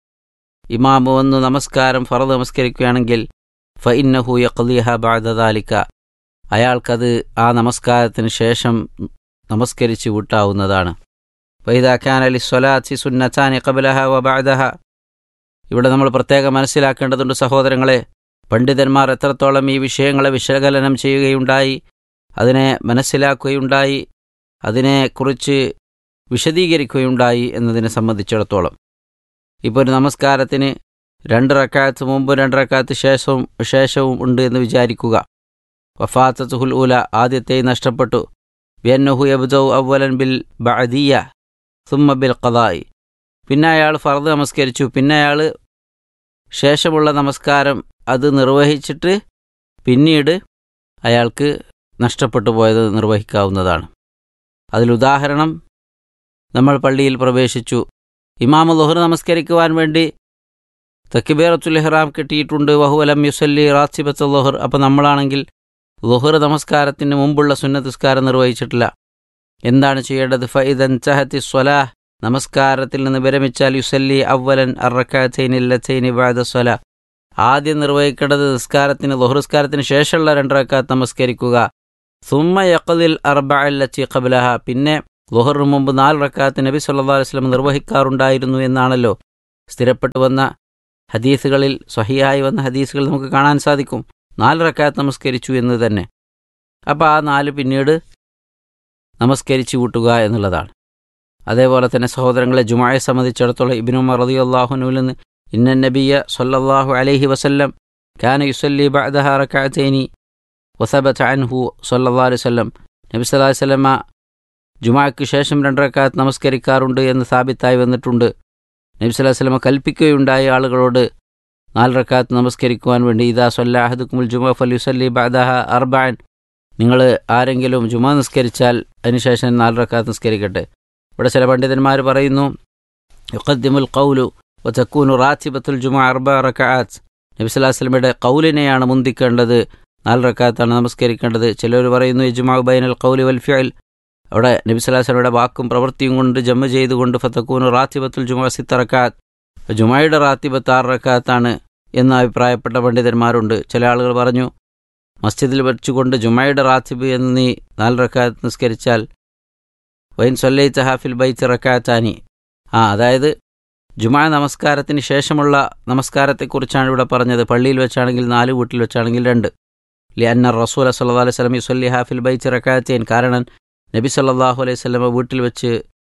ഇമാമു വന്ന് നമസ്കാരം ഫറദ് നമസ്കരിക്കുകയാണെങ്കിൽ ഫ ഇന്നഹു യഖ്ലിഹ ബഅദ ദാലിക അയാൾക്കത് ആ നമസ്കാരത്തിന് ശേഷം നമസ്കരിച്ച് വിട്ടാവുന്നതാണ് ഫൈദാ കാന ലിസ്വലാത്തി സുന്നത്താനി ഖബലഹ വ ബഅദഹ ഇവിടെ നമ്മൾ പ്രത്യേകം മനസ്സിലാക്കേണ്ടതുണ്ട് സഹോദരങ്ങളെ പണ്ഡിതന്മാർ എത്രത്തോളം ഈ വിഷയങ്ങളെ വിശകലനം ചെയ്യുകയുണ്ടായി അതിനെ മനസ്സിലാക്കുകയുണ്ടായി അതിനെക്കുറിച്ച് വിശദീകരിക്കുകയുണ്ടായി എന്നതിനെ സംബന്ധിച്ചിടത്തോളം ഇപ്പോൾ ഒരു നമസ്കാരത്തിന് രണ്ട് റക്കാത്ത് മുമ്പ് രണ്ട് റക്കാത്ത് ശേഷവും ശേഷവും ഉണ്ട് എന്ന് വിചാരിക്കുക വഫാത്തത്തുഹുൽ ഉല ആദ്യത്തെ നഷ്ടപ്പെട്ടു ബിയന്നഹു യബ്ദൗ അവലൻ ബിൽ ബഅദിയ സുമ്മ ബിൽ ഖദായി പിന്നെ അയാൾ ഫർദ് നമസ്കരിച്ചു പിന്നെ അയാൾ ശേഷമുള്ള നമസ്കാരം അത് നിർവഹിച്ചിട്ട് പിന്നീട് അയാൾക്ക് നഷ്ടപ്പെട്ടു പോയത് നിർവഹിക്കാവുന്നതാണ് അതിലുദാഹരണം നമ്മൾ പള്ളിയിൽ പ്രവേശിച്ചു ഇമാമ ലുഹർ നമസ്കരിക്കുവാൻ വേണ്ടി തക്കിബേറത്തുൽ ഇഹ്റാം കിട്ടിയിട്ടുണ്ട് വഹുവലം യുസല്ലി റാസിബത്ത് ലുഹർ അപ്പോൾ നമ്മളാണെങ്കിൽ ലുഹർ നമസ്കാരത്തിന് മുമ്പുള്ള സുന്നതസ്കാരം നിർവഹിച്ചിട്ടില്ല എന്താണ് ചെയ്യേണ്ടത് ഫൈദൻ ചഹത്തി സ്വലാഹ് നമസ്കാരത്തിൽ നിന്ന് വിരമിച്ചാൽ യുസല്ലി അവലൻ അറക്കാത്തൈനില്ലത്തൈനി ബാദ സ്വല ആദ്യം നിർവഹിക്കേണ്ടത് നിസ്കാരത്തിന് ലുഹർസ്കാരത്തിന് ശേഷമുള്ള രണ്ട് റക്കാത്ത് നമസ്കരിക്കുക സുമ്മ യഖദിൽ അർബഅല്ലത്തി ഖബ്ലഹ പിന്നെ ലുഹറിന് മുമ്പ് നാല് റക്കാത്ത് നബി സല്ലാ വസ്ലം നിർവഹിക്കാറുണ്ടായിരുന്നു എന്നാണല്ലോ സ്ഥിരപ്പെട്ടു വന്ന ഹദീസുകളിൽ സ്വഹിയായി വന്ന ഹദീസുകൾ നമുക്ക് കാണാൻ സാധിക്കും നാല് റക്കാത്ത് നമസ്കരിച്ചു എന്ന് തന്നെ അപ്പോൾ ആ നാല് പിന്നീട് നമസ്കരിച്ചു കൂട്ടുക എന്നുള്ളതാണ് അതേപോലെ തന്നെ സഹോദരങ്ങളെ ജുമായെ സംബന്ധിച്ചിടത്തോളം ഇബിനു മറദി അള്ളാഹുനുവിൽ നിന്ന് ഇന്ന നബിയ സല്ലല്ലാഹു അലൈഹി വസല്ലം കാന യുസല്ലി ബഅദഹ റകഅതൈനി വസബത അൻഹു സല്ലല്ലാഹു അലൈഹി വസല്ലം നബി സല്ലല്ലാഹു അലൈഹി വസല്ലമ ജുമാക്ക് ശേഷം രണ്ട് റക്കാത്ത് നമസ്കരിക്കാറുണ്ട് എന്ന് സാബിത്തായി വന്നിട്ടുണ്ട് നബി സല്ലല്ലാഹു അലൈഹി വസല്ലമ കൽപ്പിക്കുകയുണ്ടായ ആളുകളോട് നാല് റക്കാത്ത് നമസ്കരിക്കുവാൻ വേണ്ടി ഇദാ സല്ലാഹദുക്കുമുൽ ജുമ ഫൽ യുസല്ലി ബഅദഹ അർബഅൻ നിങ്ങൾ ആരെങ്കിലും ജുമ നിസ്കരിച്ചാൽ അതിനുശേഷം നാല് റക്കാത്ത് നിസ്കരിക്കട്ടെ ഇവിടെ ചില പണ്ഡിതന്മാർ പറയുന്നു യുഖദ്ദിമുൽ ഖൗലു വതക്കൂനു റാത്തിബത്തുൽ ജുമ അർബ റക്കാത്ത് നബി സല്ലല്ലാഹു അലൈഹി വസല്ലമയുടെ ഖൗലിനെയാണ് മുന്തിക്കേണ്ടത് നാല് റക്കാത്താണ് നമസ്കരിക്കേണ്ടത് ചിലർ പറയുന്നു ഇജ്മാ ബൈനൽ ഖൗലി വൽ ഫിഅൽ അവിടെ നബി സല്ലല്ലാഹു അലൈഹി വസല്ലമയുടെ വാക്കും പ്രവൃത്തിയും കൊണ്ട് ജമ്മ ചെയ്തുകൊണ്ട് ഫതക്കൂനു റാത്തിബത്തുൽ ജുമ സിത്ത റക്കാത്ത് ജുമായുടെ റാത്തിബത്ത് ആറ് റക്കാത്താണ് എന്ന് അഭിപ്രായപ്പെട്ട പണ്ഡിതന്മാരുണ്ട് ചില ആളുകൾ പറഞ്ഞു മസ്ജിദിൽ വെച്ചുകൊണ്ട് ജുമായുടെ റാത്തിബ് എന്ന് നീ നാല് റക്കാത്ത് നിസ്കരിച്ചാൽ വൈൻ സൊല്ലൈത്ത് ഹാഫിൽ ബൈത്ത് റക്കാത്താനി ആ അതായത് ജുമാ നമസ്കാരത്തിന് ശേഷമുള്ള നമസ്കാരത്തെക്കുറിച്ചാണ് ഇവിടെ പറഞ്ഞത് പള്ളിയിൽ വെച്ചാണെങ്കിൽ നാല് വീട്ടിൽ വെച്ചാണെങ്കിൽ രണ്ട് ലി അന്ന റസൂൽ സല്ലാ അലൈഹി സ്വലമി സൊല്ലി ഹാഫിൽ ബൈത്ത് റക്കാത്തേൻ കാരണം നബി സല്ലാഹു അലൈഹി സ്വലമ വീട്ടിൽ വെച്ച്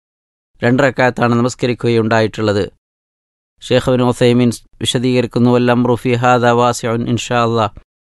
രണ്ട് റക്കാത്താണ് നമസ്കരിക്കുകയുണ്ടായിട്ടുള്ളത് ഷേഖ് ബിൻ ഒസൈമീൻ വിശദീകരിക്കുന്നു വല്ലം റുഫി ഹാദ വാസിഉൻ ഇൻഷാ അള്ളാഹ്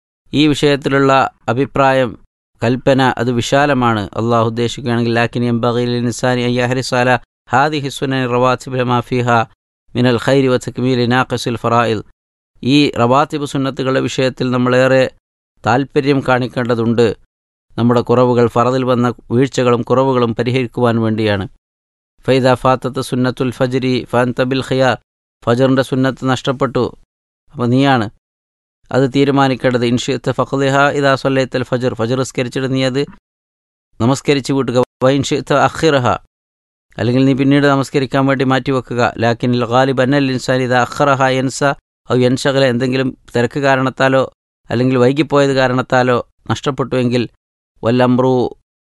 ഈ വിഷയത്തിലുള്ള അഭിപ്രായം കൽപ്പന അത് വിശാലമാണ് അള്ളാഹു ഉദ്ദേശിക്കുകയാണെങ്കിൽ ലാക്കിൻ എംബഗീൽ നിസാനി അയ്യാഹരിസാല ഹാദി ഹിസ്സുനൻ റവാത്തിബ് മാഫിഹ മിനൽ ഖൈരി വ തക്മീൽ നാഖസുൽ ഫറായിൽ ഈ റവാത്തിബ് സുന്നത്തുകളുടെ വിഷയത്തിൽ നമ്മളേറെ താൽപ്പര്യം കാണിക്കേണ്ടതുണ്ട് നമ്മുടെ കുറവുകൾ ഫറദിൽ വന്ന വീഴ്ചകളും കുറവുകളും പരിഹരിക്കുവാൻ വേണ്ടിയാണ് ഫൈദ ഫാത്തത്ത് സുന്നത്തുൽ ഫജ്രി ഫാൻതബിൽ ഖിയാർ ഫജറിൻ്റെ സുന്നത്ത് നഷ്ടപ്പെട്ടു അപ്പോൾ നീയാണ് അത് തീരുമാനിക്കേണ്ടത് ഇൻഷിത്ത് ഫഖ്ലിഹ ഇദാ സൊല്ലൈത്തൽ ഫജർ ഫജർ നിസ്കരിച്ചിട്ട് നീ അത് നമസ്കരിച്ച് വിട്ടുക വൈൻഷിത്ത് അഖിറഹ അല്ലെങ്കിൽ നീ പിന്നീട് നമസ്കരിക്കാൻ വേണ്ടി മാറ്റിവെക്കുക ലാക്കിൻ ഗാലിബ് അന്നൽ ഇൻസാൻ ഇത് അഖറഹ എൻസ ഔ എൻഷകല എന്തെങ്കിലും തിരക്ക് കാരണത്താലോ അല്ലെങ്കിൽ വൈകിപ്പോയത് കാരണത്താലോ നഷ്ടപ്പെട്ടുവെങ്കിൽ വല്ലംറു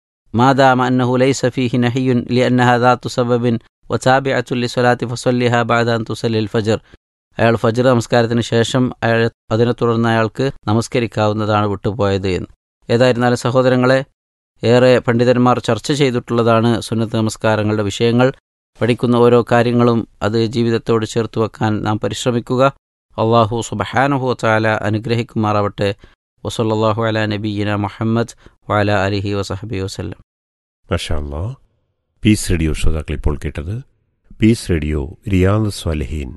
മാദാമ അന്നഹു ലൈസ ഫീഹി നഹിയുൻ ലി അന്നഹ ദാത്തു സബബിൻ വസാബിഅത്തുല്ലി സ്വലാത്തി ഫസല്ലിഹ ബാദാൻ തുസല്ലിൽ ഫജർ അയാൾ ഫജർ നമസ്കാരത്തിന് ശേഷം അയാൾ അതിനെ തുടർന്ന് അയാൾക്ക് നമസ്കരിക്കാവുന്നതാണ് വിട്ടുപോയത് എന്ന് ഏതായിരുന്നാലും സഹോദരങ്ങളെ ഏറെ പണ്ഡിതന്മാർ ചർച്ച ചെയ്തിട്ടുള്ളതാണ് സുന്നത്ത് നമസ്കാരങ്ങളുടെ വിഷയങ്ങൾ പഠിക്കുന്ന ഓരോ കാര്യങ്ങളും അത് ജീവിതത്തോട് ചേർത്ത് വെക്കാൻ നാം പരിശ്രമിക്കുക അള്ളാഹു സുബഹാനുഹു താല അനുഗ്രഹിക്കുമാറാവട്ടെ വസല്ലാഹു അല നബീന മുഹമ്മദ് വഅല അലിഹി വസഹബി വസ്ലം മഷാല്ലാ പീസ് റേഡിയോ ശ്രോതാക്കൾ ഇപ്പോൾ കേട്ടത് പീസ് റേഡിയോ റിയാദ് സ്വാലഹീൻ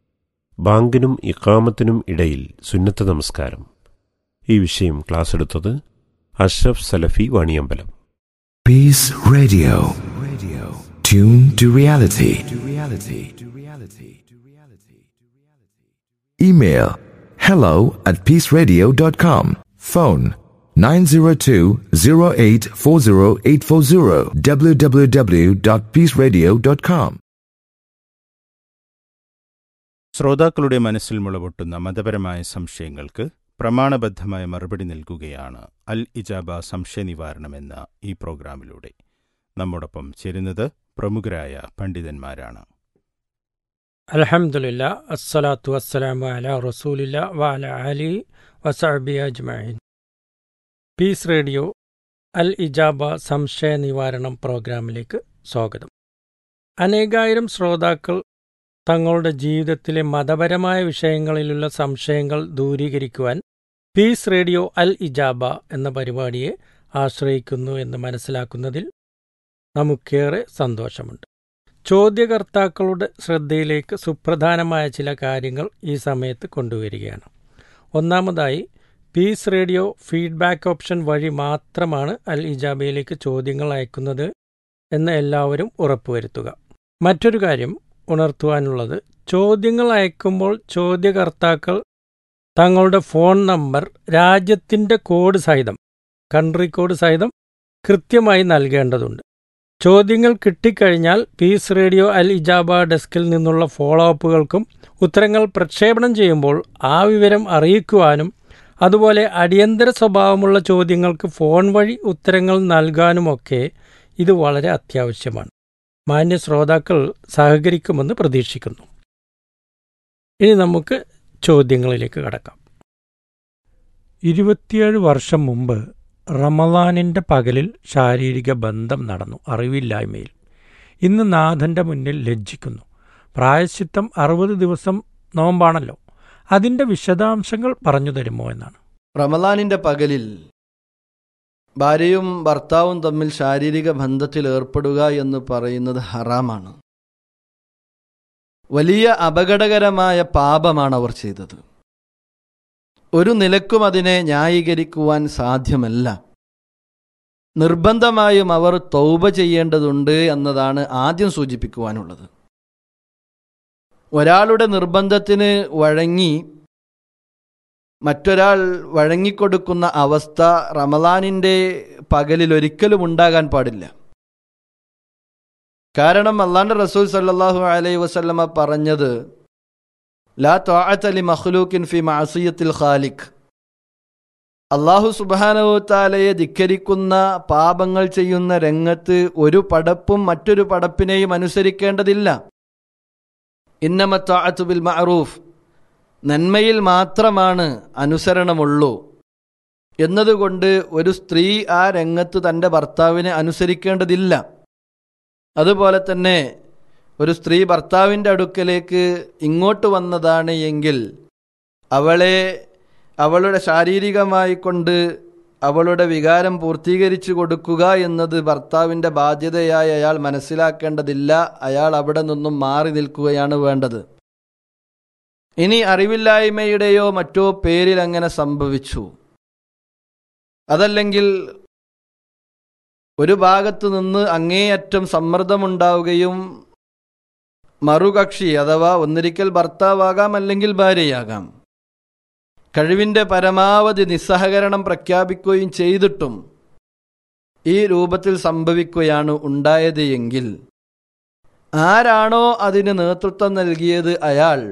ബാങ്കിനും ഇക്കാമത്തിനും ഇടയിൽ സുന്നത്ത് നമസ്കാരം ഈ വിഷയം ക്ലാസ് എടുത്തത് അഷ്റഫ് സലഫി Vaniyambalam Peace Radio. Radio. Tune to reality. To reality. To reality. To reality. Email hello at peaceradio.com. Phone 902-0840840 www.peaceradio.com. ശ്രോതാക്കളുടെ മനസ്സിൽ മുളപൊട്ടുന്ന മതപരമായ സംശയങ്ങൾക്ക് പ്രമാണബദ്ധമായ മറുപടി നൽകുകയാണ് അൽ ഇജാബ സംശയ നിവാരണമെന്ന ഈ പ്രോഗ്രാമിലൂടെ നമ്മോടൊപ്പം ചേരുന്നത് പ്രമുഖരായ പണ്ഡിതന്മാരാണ് അലഹമുല്ല അസ്സലാത്തു വസ്സലാമു അല റസൂലില്ല വഅല അലി വസഅബി അജ്മഈൻ പീസ് റേഡിയോ അൽ ഇജാബ സംശയ നിവാരണം പ്രോഗ്രാമിലേക്ക് സ്വാഗതം അനേകായിരം ശ്രോതാക്കൾ തങ്ങളുടെ ജീവിതത്തിലെ മതപരമായ വിഷയങ്ങളിലുള്ള സംശയങ്ങൾ ദൂരീകരിക്കുവാൻ പീസ് റേഡിയോ അൽ ഇജാബ എന്ന പരിപാടിയെ ആശ്രയിക്കുന്നു എന്ന് മനസ്സിലാക്കുന്നതിൽ നമുക്കേറെ സന്തോഷമുണ്ട് ചോദ്യകർത്താക്കളുടെ ശ്രദ്ധയിലേക്ക് സുപ്രധാനമായ ചില കാര്യങ്ങൾ ഈ സമയത്ത് കൊണ്ടുവരികയാണ് ഒന്നാമതായി പീസ് റേഡിയോ ഫീഡ്ബാക്ക് ഓപ്ഷൻ വഴി മാത്രമാണ് അൽ ഇജാബയിലേക്ക് ചോദ്യങ്ങൾ അയക്കുന്നത് എന്ന് എല്ലാവരും ഉറപ്പുവരുത്തുക മറ്റൊരു കാര്യം ഉണർത്തുവാനുള്ളത് ചോദ്യങ്ങൾ അയക്കുമ്പോൾ ചോദ്യകർത്താക്കൾ തങ്ങളുടെ ഫോൺ നമ്പർ രാജ്യത്തിൻ്റെ കോഡ് സഹിതം കൺട്രി കോഡ് സഹിതം കൃത്യമായി നൽകേണ്ടതുണ്ട് ചോദ്യങ്ങൾ കിട്ടിക്കഴിഞ്ഞാൽ പീസ് റേഡിയോ അൽ ഇജാബ ഡെസ്കിൽ നിന്നുള്ള ഫോളോ അപ്പുകൾക്കും ഉത്തരങ്ങൾ പ്രക്ഷേപണം ചെയ്യുമ്പോൾ ആ വിവരം അറിയിക്കുവാനും അതുപോലെ അടിയന്തര സ്വഭാവമുള്ള ചോദ്യങ്ങൾക്ക് ഫോൺ വഴി ഉത്തരങ്ങൾ നൽകാനുമൊക്കെ ഇത് വളരെ അത്യാവശ്യമാണ് മാന്യ ശ്രോതാക്കൾ സഹകരിക്കുമെന്ന് പ്രതീക്ഷിക്കുന്നു ഇനി നമുക്ക് ചോദ്യങ്ങളിലേക്ക് കടക്കാം ഇരുപത്തിയേഴ് വർഷം മുമ്പ് റമദാനിൻ്റെ പകലിൽ ശാരീരിക ബന്ധം നടന്നു അറിവില്ലായ്മയിൽ ഇന്ന് നാഥൻ്റെ മുന്നിൽ ലജ്ജിക്കുന്നു പ്രായശ്ചിത്തം അറുപത് ദിവസം നോമ്പാണല്ലോ അതിൻ്റെ വിശദാംശങ്ങൾ പറഞ്ഞു തരുമോ എന്നാണ് റമലാനിന്റെ പകലിൽ ഭാര്യയും ഭർത്താവും തമ്മിൽ ശാരീരിക ബന്ധത്തിൽ ഏർപ്പെടുക എന്ന് പറയുന്നത് ഹറാമാണ് വലിയ അപകടകരമായ പാപമാണ് അവർ ചെയ്തത് ഒരു നിലക്കും അതിനെ ന്യായീകരിക്കുവാൻ സാധ്യമല്ല നിർബന്ധമായും അവർ തൗബ ചെയ്യേണ്ടതുണ്ട് എന്നതാണ് ആദ്യം സൂചിപ്പിക്കുവാനുള്ളത് ഒരാളുടെ നിർബന്ധത്തിന് വഴങ്ങി മറ്റൊരാൾ വഴങ്ങിക്കൊടുക്കുന്ന അവസ്ഥ റമലാനിൻ്റെ പകലിൽ ഒരിക്കലും ഉണ്ടാകാൻ പാടില്ല കാരണം അള്ളാന്റെ റസൂൽ സല്ലാഹു അലൈ വസല്ലമ പറഞ്ഞത് ലാ ത്വാഅത്തലി മഖ്ലൂക്കിൻ ഫി മാസിയത്തിൽ ഖാലിഖ് അള്ളാഹു സുബാനവത്താലയെ ധിക്കരിക്കുന്ന പാപങ്ങൾ ചെയ്യുന്ന രംഗത്ത് ഒരു പടപ്പും മറ്റൊരു പടപ്പിനെയും അനുസരിക്കേണ്ടതില്ല ഇന്നമത്താഅത്തു ബിൽ മഅറൂഫ് നന്മയിൽ മാത്രമാണ് അനുസരണമുള്ളൂ എന്നതുകൊണ്ട് ഒരു സ്ത്രീ ആ രംഗത്ത് തൻ്റെ ഭർത്താവിനെ അനുസരിക്കേണ്ടതില്ല അതുപോലെ തന്നെ ഒരു സ്ത്രീ ഭർത്താവിൻ്റെ അടുക്കലേക്ക് ഇങ്ങോട്ട് വന്നതാണ് എങ്കിൽ അവളെ അവളുടെ ശാരീരികമായി കൊണ്ട് അവളുടെ വികാരം പൂർത്തീകരിച്ചു കൊടുക്കുക എന്നത് ഭർത്താവിൻ്റെ ബാധ്യതയായി അയാൾ മനസ്സിലാക്കേണ്ടതില്ല അയാൾ അവിടെ നിന്നും മാറി നിൽക്കുകയാണ് വേണ്ടത് ഇനി അറിവില്ലായ്മയുടെയോ മറ്റോ പേരിൽ അങ്ങനെ സംഭവിച്ചു അതല്ലെങ്കിൽ ഒരു ഭാഗത്തു നിന്ന് അങ്ങേയറ്റം സമ്മർദ്ദമുണ്ടാവുകയും മറുകക്ഷി അഥവാ ഒന്നിരിക്കൽ ഭർത്താവാകാം അല്ലെങ്കിൽ ഭാര്യയാകാം കഴിവിൻ്റെ പരമാവധി നിസ്സഹകരണം പ്രഖ്യാപിക്കുകയും ചെയ്തിട്ടും ഈ രൂപത്തിൽ സംഭവിക്കുകയാണ് ഉണ്ടായത് എങ്കിൽ ആരാണോ അതിന് നേതൃത്വം നൽകിയത് അയാൾ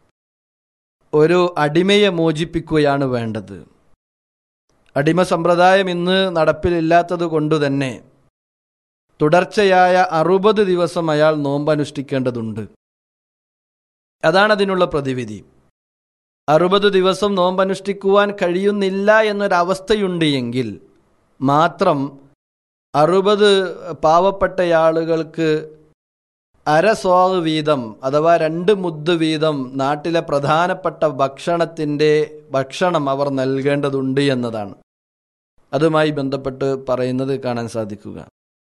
ഒരു അടിമയെ മോചിപ്പിക്കുകയാണ് വേണ്ടത് അടിമ സമ്പ്രദായം ഇന്ന് നടപ്പിലില്ലാത്തത് കൊണ്ടുതന്നെ തുടർച്ചയായ അറുപത് ദിവസം അയാൾ നോമ്പനുഷ്ഠിക്കേണ്ടതുണ്ട് അതാണ് അതിനുള്ള പ്രതിവിധി അറുപത് ദിവസം നോമ്പനുഷ്ഠിക്കുവാൻ കഴിയുന്നില്ല എന്നൊരവസ്ഥയുണ്ട് എങ്കിൽ മാത്രം അറുപത് പാവപ്പെട്ട ആളുകൾക്ക് അരസ്വാവ് വീതം അഥവാ രണ്ട് മുദ്ദ് വീതം നാട്ടിലെ പ്രധാനപ്പെട്ട ഭക്ഷണത്തിൻ്റെ ഭക്ഷണം അവർ നൽകേണ്ടതുണ്ട് എന്നതാണ് അതുമായി ബന്ധപ്പെട്ട് പറയുന്നത് കാണാൻ സാധിക്കുക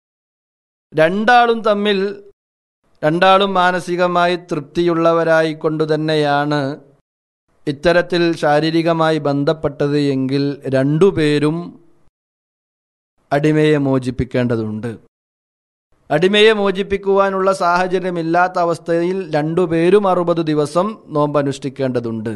രണ്ടാളും തമ്മിൽ രണ്ടാളും മാനസികമായി തൃപ്തിയുള്ളവരായി കൊണ്ടു തന്നെയാണ് ഇത്തരത്തിൽ ശാരീരികമായി ബന്ധപ്പെട്ടത് എങ്കിൽ രണ്ടുപേരും അടിമയെ മോചിപ്പിക്കേണ്ടതുണ്ട് അടിമയെ മോചിപ്പിക്കുവാനുള്ള സാഹചര്യമില്ലാത്ത അവസ്ഥയിൽ രണ്ടുപേരും അറുപത് ദിവസം നോമ്പനുഷ്ഠിക്കേണ്ടതുണ്ട്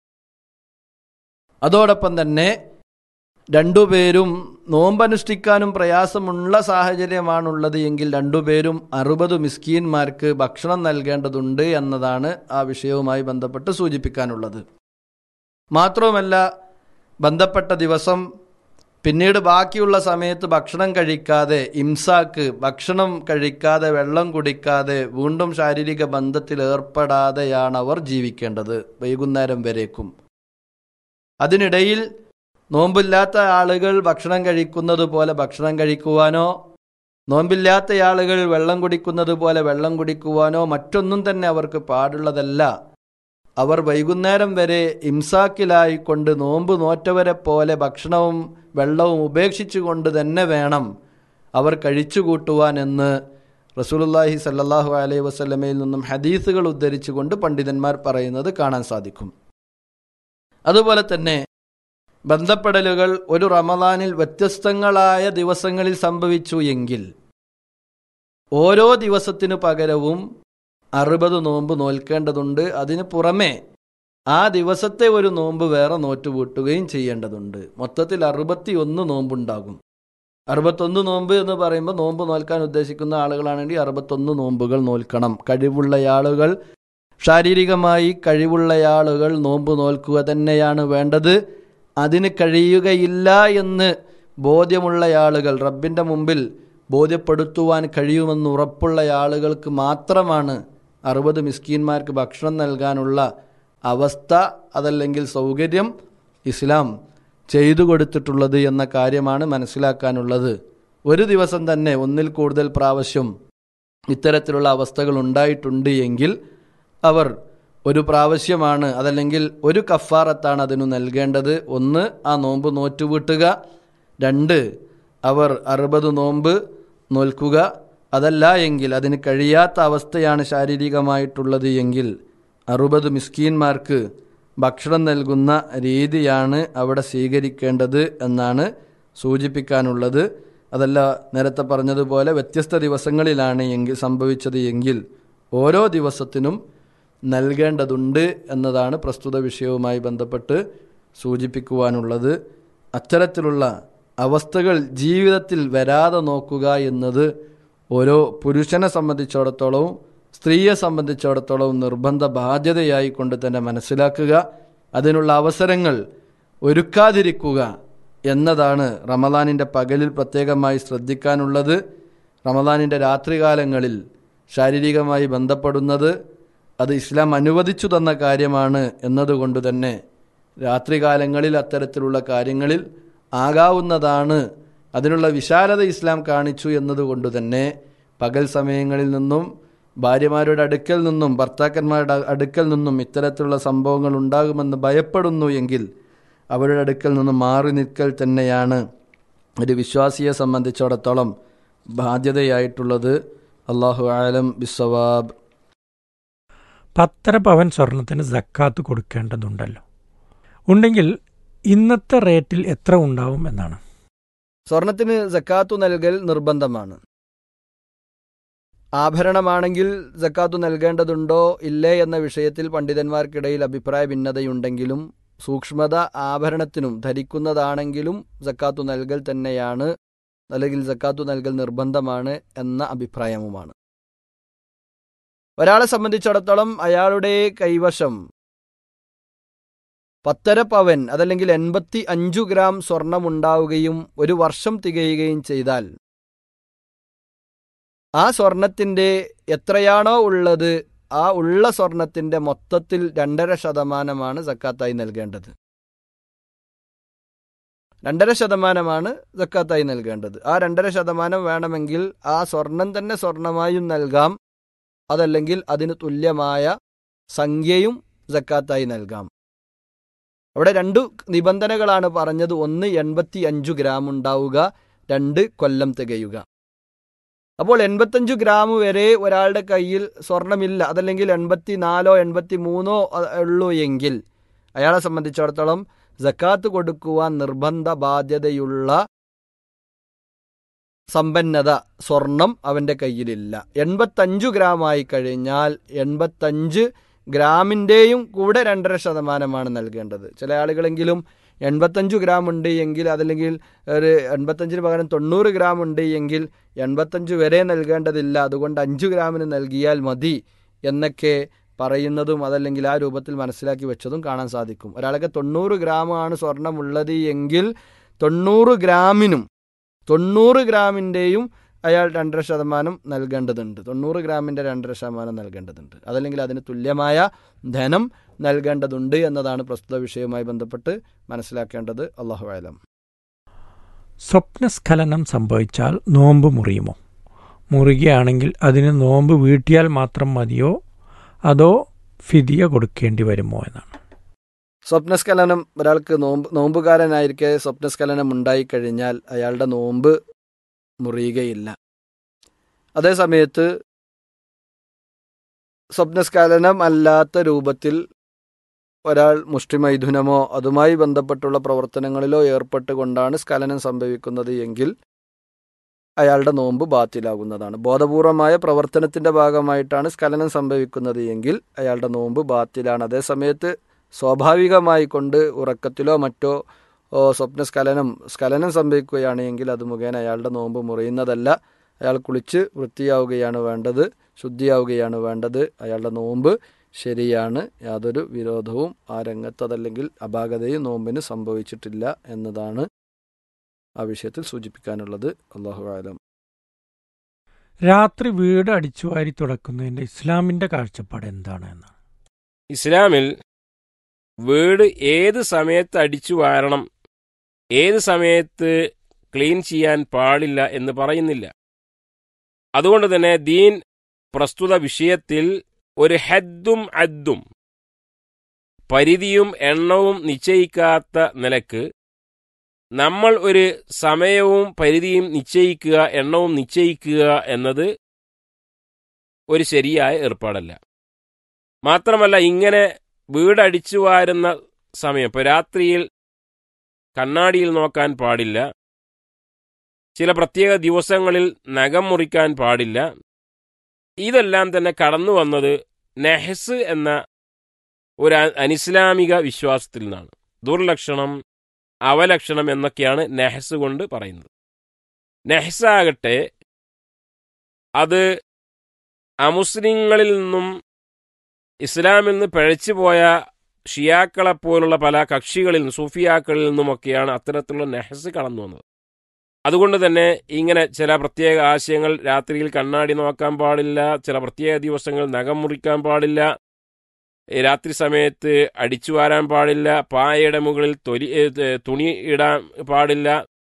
അതോടൊപ്പം തന്നെ രണ്ടുപേരും നോമ്പനുഷ്ഠിക്കാനും പ്രയാസമുള്ള സാഹചര്യമാണുള്ളത് എങ്കിൽ രണ്ടുപേരും അറുപത് മിസ്കീന്മാർക്ക് ഭക്ഷണം നൽകേണ്ടതുണ്ട് എന്നതാണ് ആ വിഷയവുമായി ബന്ധപ്പെട്ട് സൂചിപ്പിക്കാനുള്ളത് മാത്രവുമല്ല ബന്ധപ്പെട്ട ദിവസം പിന്നീട് ബാക്കിയുള്ള സമയത്ത് ഭക്ഷണം കഴിക്കാതെ ഇംസാക്ക് ഭക്ഷണം കഴിക്കാതെ വെള്ളം കുടിക്കാതെ വീണ്ടും ശാരീരിക ബന്ധത്തിൽ ഏർപ്പെടാതെയാണ് അവർ ജീവിക്കേണ്ടത് വൈകുന്നേരം വരേക്കും അതിനിടയിൽ നോമ്പില്ലാത്ത ആളുകൾ ഭക്ഷണം കഴിക്കുന്നത് പോലെ ഭക്ഷണം കഴിക്കുവാനോ നോമ്പില്ലാത്ത ആളുകൾ വെള്ളം കുടിക്കുന്നത് പോലെ വെള്ളം കുടിക്കുവാനോ മറ്റൊന്നും തന്നെ അവർക്ക് പാടുള്ളതല്ല അവർ വൈകുന്നേരം വരെ ഇംസാക്കിലായിക്കൊണ്ട് നോമ്പ് നോറ്റവരെ പോലെ ഭക്ഷണവും വെള്ളവും ഉപേക്ഷിച്ചുകൊണ്ട് തന്നെ വേണം അവർ കഴിച്ചുകൂട്ടുവാൻ എന്ന് റസൂലുല്ലാഹി സല്ലാഹു അലൈഹി വസ്ലമയിൽ നിന്നും ഹദീസുകൾ ഉദ്ധരിച്ചുകൊണ്ട് പണ്ഡിതന്മാർ പറയുന്നത് കാണാൻ സാധിക്കും അതുപോലെ തന്നെ ബന്ധപ്പെടലുകൾ ഒരു റമദാനിൽ വ്യത്യസ്തങ്ങളായ ദിവസങ്ങളിൽ സംഭവിച്ചു എങ്കിൽ ഓരോ ദിവസത്തിനു പകരവും അറുപത് നോമ്പ് നോൽക്കേണ്ടതുണ്ട് അതിന് പുറമെ ആ ദിവസത്തെ ഒരു നോമ്പ് വേറെ നോറ്റുകൂട്ടുകയും ചെയ്യേണ്ടതുണ്ട് മൊത്തത്തിൽ അറുപത്തി ഒന്ന് നോമ്പുണ്ടാകും അറുപത്തൊന്ന് നോമ്പ് എന്ന് പറയുമ്പോൾ നോമ്പ് നോൽക്കാൻ ഉദ്ദേശിക്കുന്ന ആളുകളാണെങ്കിൽ അറുപത്തൊന്ന് നോമ്പുകൾ നോൽക്കണം കഴിവുള്ള ആളുകൾ ശാരീരികമായി കഴിവുള്ള ആളുകൾ നോമ്പ് നോൽക്കുക തന്നെയാണ് വേണ്ടത് അതിന് കഴിയുകയില്ല എന്ന് ബോധ്യമുള്ള ആളുകൾ റബ്ബിൻ്റെ മുമ്പിൽ ബോധ്യപ്പെടുത്തുവാൻ കഴിയുമെന്ന് ഉറപ്പുള്ള ആളുകൾക്ക് മാത്രമാണ് അറുപത് മിസ്കീന്മാർക്ക് ഭക്ഷണം നൽകാനുള്ള അവസ്ഥ അതല്ലെങ്കിൽ സൗകര്യം ഇസ്ലാം ചെയ്തു കൊടുത്തിട്ടുള്ളത് എന്ന കാര്യമാണ് മനസ്സിലാക്കാനുള്ളത് ഒരു ദിവസം തന്നെ ഒന്നിൽ കൂടുതൽ പ്രാവശ്യം ഇത്തരത്തിലുള്ള അവസ്ഥകൾ ഉണ്ടായിട്ടുണ്ട് എങ്കിൽ അവർ ഒരു പ്രാവശ്യമാണ് അതല്ലെങ്കിൽ ഒരു കഫാറത്താണ് അതിനു നൽകേണ്ടത് ഒന്ന് ആ നോമ്പ് നോറ്റുവീട്ടുക രണ്ട് അവർ അറുപത് നോമ്പ് നോൽക്കുക അതല്ല എങ്കിൽ അതിന് കഴിയാത്ത അവസ്ഥയാണ് ശാരീരികമായിട്ടുള്ളത് എങ്കിൽ അറുപത് മിസ്കീന്മാർക്ക് ഭക്ഷണം നൽകുന്ന രീതിയാണ് അവിടെ സ്വീകരിക്കേണ്ടത് എന്നാണ് സൂചിപ്പിക്കാനുള്ളത് അതല്ല നേരത്തെ പറഞ്ഞതുപോലെ വ്യത്യസ്ത ദിവസങ്ങളിലാണ് എങ്കിൽ സംഭവിച്ചത് എങ്കിൽ ഓരോ ദിവസത്തിനും നൽകേണ്ടതുണ്ട് എന്നതാണ് പ്രസ്തുത വിഷയവുമായി ബന്ധപ്പെട്ട് സൂചിപ്പിക്കുവാനുള്ളത് അത്തരത്തിലുള്ള അവസ്ഥകൾ ജീവിതത്തിൽ വരാതെ നോക്കുക എന്നത് ഓരോ പുരുഷനെ സംബന്ധിച്ചിടത്തോളവും സ്ത്രീയെ സംബന്ധിച്ചിടത്തോളവും നിർബന്ധ ബാധ്യതയായി കൊണ്ട് തന്നെ മനസ്സിലാക്കുക അതിനുള്ള അവസരങ്ങൾ ഒരുക്കാതിരിക്കുക എന്നതാണ് റമദാനിൻ്റെ പകലിൽ പ്രത്യേകമായി ശ്രദ്ധിക്കാനുള്ളത് റമദാനിൻ്റെ രാത്രികാലങ്ങളിൽ ശാരീരികമായി ബന്ധപ്പെടുന്നത് അത് ഇസ്ലാം അനുവദിച്ചു തന്ന കാര്യമാണ് എന്നതുകൊണ്ട് തന്നെ രാത്രികാലങ്ങളിൽ അത്തരത്തിലുള്ള കാര്യങ്ങളിൽ ആകാവുന്നതാണ് അതിനുള്ള വിശാലത ഇസ്ലാം കാണിച്ചു എന്നതുകൊണ്ട് തന്നെ പകൽ സമയങ്ങളിൽ നിന്നും ഭാര്യമാരുടെ അടുക്കൽ നിന്നും ഭർത്താക്കന്മാരുടെ അടുക്കൽ നിന്നും ഇത്തരത്തിലുള്ള സംഭവങ്ങൾ ഉണ്ടാകുമെന്ന് ഭയപ്പെടുന്നു എങ്കിൽ അവരുടെ അടുക്കൽ നിന്ന് മാറി നിൽക്കൽ തന്നെയാണ് ഒരു വിശ്വാസിയെ സംബന്ധിച്ചിടത്തോളം ബാധ്യതയായിട്ടുള്ളത് അള്ളാഹു ആലം ബിസവാബ് പത്തര പവൻ സ്വർണത്തിന് സക്കാത്ത് കൊടുക്കേണ്ടതുണ്ടല്ലോ ഉണ്ടെങ്കിൽ ഇന്നത്തെ റേറ്റിൽ എത്ര ഉണ്ടാവും എന്നാണ് സ്വർണത്തിന് സക്കാത്തു നൽകൽ നിർബന്ധമാണ് ആഭരണമാണെങ്കിൽ സക്കാത്തു നൽകേണ്ടതുണ്ടോ ഇല്ലേ എന്ന വിഷയത്തിൽ പണ്ഡിതന്മാർക്കിടയിൽ അഭിപ്രായ ഭിന്നതയുണ്ടെങ്കിലും സൂക്ഷ്മത ആഭരണത്തിനും ധരിക്കുന്നതാണെങ്കിലും സക്കാത്തു നൽകൽ തന്നെയാണ് അല്ലെങ്കിൽ സക്കാത്തു നൽകൽ നിർബന്ധമാണ് എന്ന അഭിപ്രായവുമാണ് ഒരാളെ സംബന്ധിച്ചിടത്തോളം അയാളുടെ കൈവശം പത്തര പവൻ അതല്ലെങ്കിൽ എൺപത്തി അഞ്ചു ഗ്രാം സ്വർണമുണ്ടാവുകയും ഒരു വർഷം തികയുകയും ചെയ്താൽ ആ സ്വർണത്തിന്റെ എത്രയാണോ ഉള്ളത് ആ ഉള്ള സ്വർണത്തിന്റെ മൊത്തത്തിൽ രണ്ടര ശതമാനമാണ് സക്കാത്തായി നൽകേണ്ടത് രണ്ടര ശതമാനമാണ് സക്കാത്തായി നൽകേണ്ടത് ആ രണ്ടര ശതമാനം വേണമെങ്കിൽ ആ സ്വർണം തന്നെ സ്വർണമായും നൽകാം അതല്ലെങ്കിൽ അതിന് തുല്യമായ സംഖ്യയും സക്കാത്തായി നൽകാം അവിടെ രണ്ടു നിബന്ധനകളാണ് പറഞ്ഞത് ഒന്ന് എൺപത്തി അഞ്ചു ഗ്രാം ഉണ്ടാവുക രണ്ട് കൊല്ലം തികയുക അപ്പോൾ എൺപത്തഞ്ചു ഗ്രാം വരെ ഒരാളുടെ കയ്യിൽ സ്വർണമില്ല അതല്ലെങ്കിൽ എൺപത്തി നാലോ എൺപത്തി മൂന്നോ ഉള്ളൂ എങ്കിൽ അയാളെ സംബന്ധിച്ചിടത്തോളം ജക്കാത്ത് കൊടുക്കുവാൻ നിർബന്ധ ബാധ്യതയുള്ള സമ്പന്നത സ്വർണം അവൻ്റെ കയ്യിലില്ല എൺപത്തഞ്ചു ഗ്രാമായി കഴിഞ്ഞാൽ എൺപത്തഞ്ച് ഗ്രാമിൻ്റെയും കൂടെ രണ്ടര ശതമാനമാണ് നൽകേണ്ടത് ചില ആളുകളെങ്കിലും എൺപത്തഞ്ചു ഗ്രാം ഉണ്ട് എങ്കിൽ അതല്ലെങ്കിൽ ഒരു എൺപത്തഞ്ചിന് പകരം തൊണ്ണൂറ് ഗ്രാം ഉണ്ട് എങ്കിൽ എൺപത്തഞ്ച് വരെ നൽകേണ്ടതില്ല അതുകൊണ്ട് അഞ്ചു ഗ്രാമിന് നൽകിയാൽ മതി എന്നൊക്കെ പറയുന്നതും അതല്ലെങ്കിൽ ആ രൂപത്തിൽ മനസ്സിലാക്കി വെച്ചതും കാണാൻ സാധിക്കും ഒരാൾക്ക് തൊണ്ണൂറ് ഗ്രാമാണ് സ്വർണമുള്ളത് എങ്കിൽ തൊണ്ണൂറ് ഗ്രാമിനും തൊണ്ണൂറ് ഗ്രാമിൻ്റെയും അയാൾ രണ്ടര ശതമാനം നൽകേണ്ടതുണ്ട് തൊണ്ണൂറ് ഗ്രാമിൻ്റെ രണ്ടര ശതമാനം നൽകേണ്ടതുണ്ട് അതല്ലെങ്കിൽ അതിന് തുല്യമായ ധനം നൽകേണ്ടതുണ്ട് എന്നതാണ് പ്രസ്തുത വിഷയവുമായി ബന്ധപ്പെട്ട് മനസ്സിലാക്കേണ്ടത് അള്ളാഹു ആലം സ്വപ്നസ്ഖലനം സംഭവിച്ചാൽ നോമ്പ് മുറിയുമോ മുറുകയാണെങ്കിൽ അതിന് നോമ്പ് വീട്ടിയാൽ മാത്രം മതിയോ അതോ ഫിദിയ കൊടുക്കേണ്ടി വരുമോ എന്നാണ് സ്വപ്നസ്ഖലനം ഒരാൾക്ക് നോമ്പ് നോമ്പുകാരനായിരിക്കെ സ്വപ്നസ്ഖലനം ഉണ്ടായിക്കഴിഞ്ഞാൽ അയാളുടെ നോമ്പ് മുറിയുകയില്ല അതേസമയത്ത് സ്വപ്നസ്ഖലനം അല്ലാത്ത രൂപത്തിൽ ഒരാൾ മുഷ്ടിമൈഥുനമോ അതുമായി ബന്ധപ്പെട്ടുള്ള പ്രവർത്തനങ്ങളിലോ ഏർപ്പെട്ടുകൊണ്ടാണ് സ്ഖലനം സംഭവിക്കുന്നത് എങ്കിൽ അയാളുടെ നോമ്പ് ബാത്തിലാകുന്നതാണ് ബോധപൂർവമായ പ്രവർത്തനത്തിന്റെ ഭാഗമായിട്ടാണ് സ്ഖലനം സംഭവിക്കുന്നത് എങ്കിൽ അയാളുടെ നോമ്പ് ബാത്തിലാണ് അതേസമയത്ത് സ്വാഭാവികമായി കൊണ്ട് ഉറക്കത്തിലോ മറ്റോ സ്വപ്നസ്ഖലനം സ്ഖലനം സംഭവിക്കുകയാണ് എങ്കിൽ അത് മുഖേന അയാളുടെ നോമ്പ് മുറിയുന്നതല്ല അയാൾ കുളിച്ച് വൃത്തിയാവുകയാണ് വേണ്ടത് ശുദ്ധിയാവുകയാണ് വേണ്ടത് അയാളുടെ നോമ്പ് ശരിയാണ് യാതൊരു വിരോധവും ആ രംഗത്ത് അതല്ലെങ്കിൽ അപാകതയും നോമ്പിന് സംഭവിച്ചിട്ടില്ല എന്നതാണ് ആ വിഷയത്തിൽ സൂചിപ്പിക്കാനുള്ളത് അള്ളാഹു ആലം രാത്രി വീട് അടിച്ചുവാരി തുടക്കുന്നതിന്റെ ഇസ്ലാമിന്റെ കാഴ്ചപ്പാട് എന്താണ് എന്നാണ് ഇസ്ലാമിൽ വീട് ഏത് സമയത്ത് അടിച്ചു വാരണം ഏത് സമയത്ത് ക്ലീൻ ചെയ്യാൻ പാടില്ല എന്ന് പറയുന്നില്ല അതുകൊണ്ട് തന്നെ ദീൻ പ്രസ്തുത വിഷയത്തിൽ ഒരു ഹദ്ദും അദ്ദും പരിധിയും എണ്ണവും നിശ്ചയിക്കാത്ത നിലക്ക് നമ്മൾ ഒരു സമയവും പരിധിയും നിശ്ചയിക്കുക എണ്ണവും നിശ്ചയിക്കുക എന്നത് ഒരു ശരിയായ ഏർപ്പാടല്ല മാത്രമല്ല ഇങ്ങനെ വീടടിച്ചു വാരുന്ന സമയം ഇപ്പോൾ രാത്രിയിൽ കണ്ണാടിയിൽ നോക്കാൻ പാടില്ല ചില പ്രത്യേക ദിവസങ്ങളിൽ നഖം മുറിക്കാൻ പാടില്ല ഇതെല്ലാം തന്നെ കടന്നു വന്നത് നെഹസ് എന്ന ഒരു അ- അനിസ്ലാമിക വിശ്വാസത്തിൽ നിന്നാണ് ദുർലക്ഷണം അവലക്ഷണം എന്നൊക്കെയാണ് നെഹസ് കൊണ്ട് പറയുന്നത് നെഹസ് ആകട്ടെ അത് അമുസ്ലിങ്ങളിൽ നിന്നും ഇസ്ലാമിൽ നിന്ന് പിഴച്ചു പോയ ഷിയാക്കളെപ്പോലുള്ള പല കക്ഷികളിൽ നിന്നും സൂഫിയാക്കളിൽ നിന്നുമൊക്കെയാണ് അത്തരത്തിലുള്ള നെഹസ് കടന്നു വന്നത് അതുകൊണ്ട് തന്നെ ഇങ്ങനെ ചില പ്രത്യേക ആശയങ്ങൾ രാത്രിയിൽ കണ്ണാടി നോക്കാൻ പാടില്ല ചില പ്രത്യേക ദിവസങ്ങൾ നഖം മുറിക്കാൻ പാടില്ല ഏ, രാത്രി സമയത്ത് അടിച്ചു വാരാൻ പാടില്ല പായയുടെ മുകളിൽ തൊലി ഏ, ത- തുണി ഇടാൻ പാടില്ല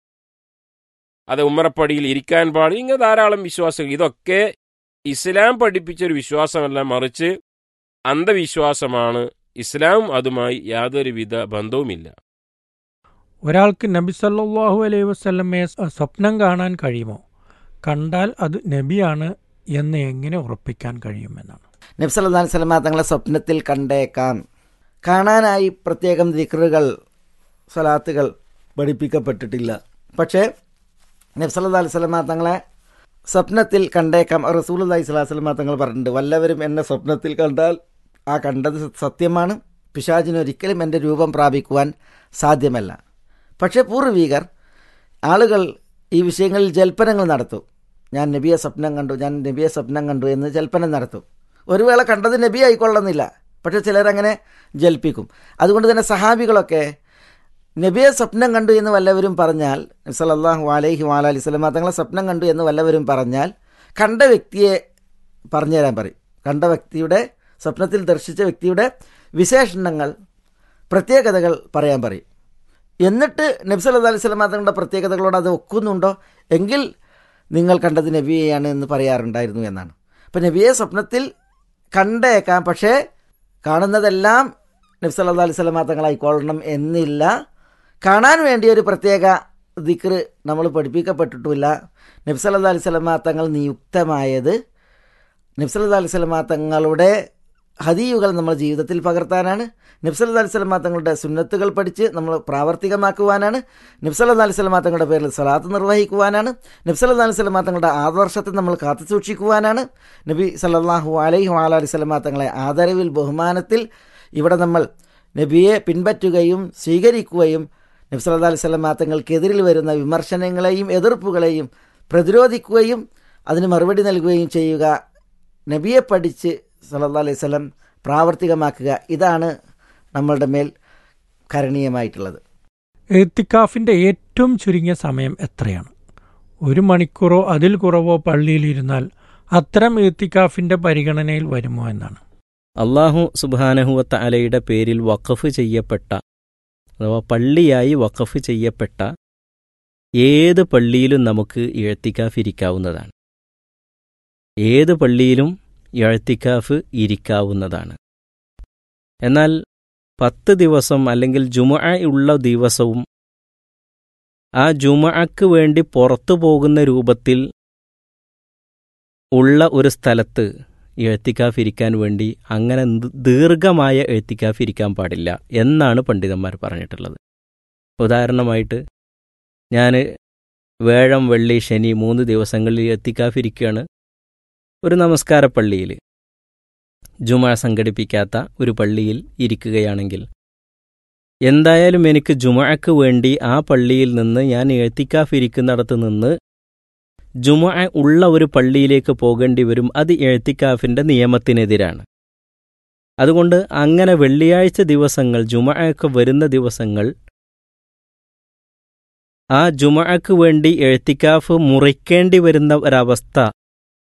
അത് ഉമ്മറപ്പടിയിൽ ഇരിക്കാൻ പാടില്ല ഇങ്ങനെ ധാരാളം വിശ്വാസങ്ങൾ ഇതൊക്കെ ഇസ്ലാം പഠിപ്പിച്ച ഒരു വിശ്വാസമല്ല മറിച്ച് അന്ധവിശ്വാസമാണ് ഇസ്ലാം അതുമായി യാതൊരുവിധ ബന്ധവുമില്ല ഒരാൾക്ക് നബി സല്ലല്ലാഹു അലൈഹി വസല്ലമയെ സ്വ- സ്വപ്നം കാണാൻ കഴിയുമോ കണ്ടാൽ അത് നബിയാണ് എന്ന് എങ്ങനെ ഉറപ്പിക്കാൻ കഴിയുമെന്നാണ് നബ്സല്ലാ സ്വലമ തങ്ങളെ സ്വപ്നത്തിൽ കണ്ടേക്കാം കാണാനായി പ്രത്യേകം ദിക്റുകൾ സ്വലാത്തുകൾ പഠിപ്പിക്കപ്പെട്ടിട്ടില്ല പക്ഷേ നബ്സല്ലാ സ്വലമ തങ്ങളെ സ്വപ്നത്തിൽ കണ്ടേക്കാം റസൂൽ അലൈഹി സ്വലാഹു സ്വലമ തങ്ങൾ പറഞ്ഞിട്ടുണ്ട് വല്ലവരും എന്നെ സ്വപ്നത്തിൽ കണ്ടാൽ ആ കണ്ടത് സത്യമാണ് പിശാചിനൊരിക്കലും എൻ്റെ രൂപം പ്രാപിക്കുവാൻ സാധ്യമല്ല പക്ഷേ പൂർവീകർ ആളുകൾ ഈ വിഷയങ്ങളിൽ ജൽപ്പനങ്ങൾ നടത്തും ഞാൻ നബിയെ സ്വപ്നം കണ്ടു ഞാൻ നബിയെ സ്വപ്നം കണ്ടു എന്ന് ജൽപ്പനം നടത്തും ഒരു വേള കണ്ടത് നബി ആയിക്കൊള്ളുന്നില്ല പക്ഷെ ചിലരങ്ങനെ ജൽപ്പിക്കും അതുകൊണ്ട് തന്നെ സഹാബികളൊക്കെ നബിയെ സ്വപ്നം കണ്ടു എന്ന് വല്ലവരും പറഞ്ഞാൽ സലല്ലാഹു അലൈഹി വാല അലൈഹി സ്വലമ തങ്ങളെ സ്വപ്നം കണ്ടു എന്ന് വല്ലവരും പറഞ്ഞാൽ കണ്ട വ്യക്തിയെ പറഞ്ഞു തരാൻ പറയും കണ്ട വ്യക്തിയുടെ സ്വപ്നത്തിൽ ദർശിച്ച വ്യക്തിയുടെ വിശേഷണങ്ങൾ പ്രത്യേകതകൾ പറയാൻ പറയും എന്നിട്ട് നബി സല്ലല്ലാഹു അലൈഹി സ്വലമ തങ്ങളുടെ പ്രത്യേകതകളോട് അത് ഒക്കുന്നുണ്ടോ എങ്കിൽ നിങ്ങൾ കണ്ടത് നബിയെയാണ് എന്ന് പറയാറുണ്ടായിരുന്നു എന്നാണ് അപ്പം നബിയെ സ്വപ്നത്തിൽ കണ്ടേക്കാം പക്ഷേ കാണുന്നതെല്ലാം നബി സല്ലല്ലാഹു അലൈഹി സ്വലമ തങ്ങളായിക്കൊള്ളണം എന്നില്ല കാണാൻ വേണ്ടി ഒരു പ്രത്യേക ദിക്റ് നമ്മൾ പഠിപ്പിക്കപ്പെട്ടിട്ടുമില്ല നബി സല്ലല്ലാഹു അലൈഹി സ്വലമ തങ്ങൾ നിയുക്തമായത് നബി സല്ലല്ലാഹു അലൈഹി സ്വലമ തങ്ങളുടെ ഹദീയുകൾ നമ്മൾ ജീവിതത്തിൽ പകർത്താനാണ് നബ്സല്ലാ അലൈഹി സ്വലമ തങ്ങളുടെ സുന്നത്തുകൾ പഠിച്ച് നമ്മൾ പ്രാവർത്തികമാക്കുവാനാണ് നബ്സല്ലാ അലൈഹി സ്വലമ തങ്ങളുടെ പേരിൽ സ്വലാത്ത് നിർവഹിക്കുവാനാണ് നബ്സല്ലാ അലൈഹി സ്വലമ തങ്ങളുടെ ആദർശത്തെ നമ്മൾ കാത്തു സൂക്ഷിക്കുവാനാണ് നബി സല്ലല്ലാഹു അലൈഹി അലൈഹി സ്വലമ തങ്ങളെ ആദരവിൽ ബഹുമാനത്തിൽ ഇവിടെ നമ്മൾ നബിയെ പിൻപറ്റുകയും സ്വീകരിക്കുകയും നബ്സല്ലാ അലൈഹി സ്വലമ തങ്ങൾക്കെതിരിൽ വരുന്ന വിമർശനങ്ങളെയും എതിർപ്പുകളെയും പ്രതിരോധിക്കുകയും അതിന് മറുപടി നൽകുകയും ചെയ്യുക നബിയെ പഠിച്ച് സല്ലല്ലാഹു അലൈഹി വസല്ലം പ്രാവർത്തികമാക്കുക ഇതാണ് നമ്മളുടെ മേൽ കരണീയമായിട്ടുള്ളത് എത്തിക്കാഫിന്റെ ഏറ്റവും ചുരുങ്ങിയ സമയം എത്രയാണ് ഒരു മണിക്കൂറോ അതിൽ കുറവോ പള്ളിയിലിരുന്നാൽ അത്തരം എത്തിക്കാഫിന്റെ പരിഗണനയിൽ വരുമോ എന്നാണ് അള്ളാഹു സുബാനഹുവത്ത അലയുടെ പേരിൽ വഖഫ് ചെയ്യപ്പെട്ട അഥവാ പള്ളിയായി വഖഫ് ചെയ്യപ്പെട്ട ഏത് പള്ളിയിലും നമുക്ക് എഴുത്തിക്കാഫ് ഇരിക്കാവുന്നതാണ് ഏത് പള്ളിയിലും എഴുത്തിക്കാഫ് ഇരിക്കാവുന്നതാണ് എന്നാൽ പത്ത് ദിവസം അല്ലെങ്കിൽ ജുമ ഉള്ള ദിവസവും ആ ജുമഅക്ക് വേണ്ടി പുറത്തു പോകുന്ന രൂപത്തിൽ ഉള്ള ഒരു സ്ഥലത്ത് എഴുത്തിക്കാഫ് ഇരിക്കാൻ വേണ്ടി അങ്ങനെ ദീർഘമായ എഴുത്തിക്കാഫ് ഇരിക്കാൻ പാടില്ല എന്നാണ് പണ്ഡിതന്മാർ പറഞ്ഞിട്ടുള്ളത് ഉദാഹരണമായിട്ട് ഞാൻ വേഴം വെള്ളി ശനി മൂന്ന് ദിവസങ്ങളിൽ എത്തിക്കാഫ് ഇരിക്കുകയാണ് ഒരു നമസ്കാര പള്ളിയിൽ ജുമ സംഘടിപ്പിക്കാത്ത ഒരു പള്ളിയിൽ ഇരിക്കുകയാണെങ്കിൽ എന്തായാലും എനിക്ക് ജുമഅക്ക് വേണ്ടി ആ പള്ളിയിൽ നിന്ന് ഞാൻ എഴുത്തിക്കാഫ് ഇരിക്കുന്നിടത്ത് നിന്ന് ജുമ ഉള്ള ഒരു പള്ളിയിലേക്ക് പോകേണ്ടി വരും അത് എഴുത്തിക്കാഫിന്റെ നിയമത്തിനെതിരാണ് അതുകൊണ്ട് അങ്ങനെ വെള്ളിയാഴ്ച ദിവസങ്ങൾ ജുമഅക്ക് വരുന്ന ദിവസങ്ങൾ ആ ജുമഅക്ക് വേണ്ടി എഴുത്തിക്കാഫ് മുറിക്കേണ്ടി വരുന്ന ഒരവസ്ഥ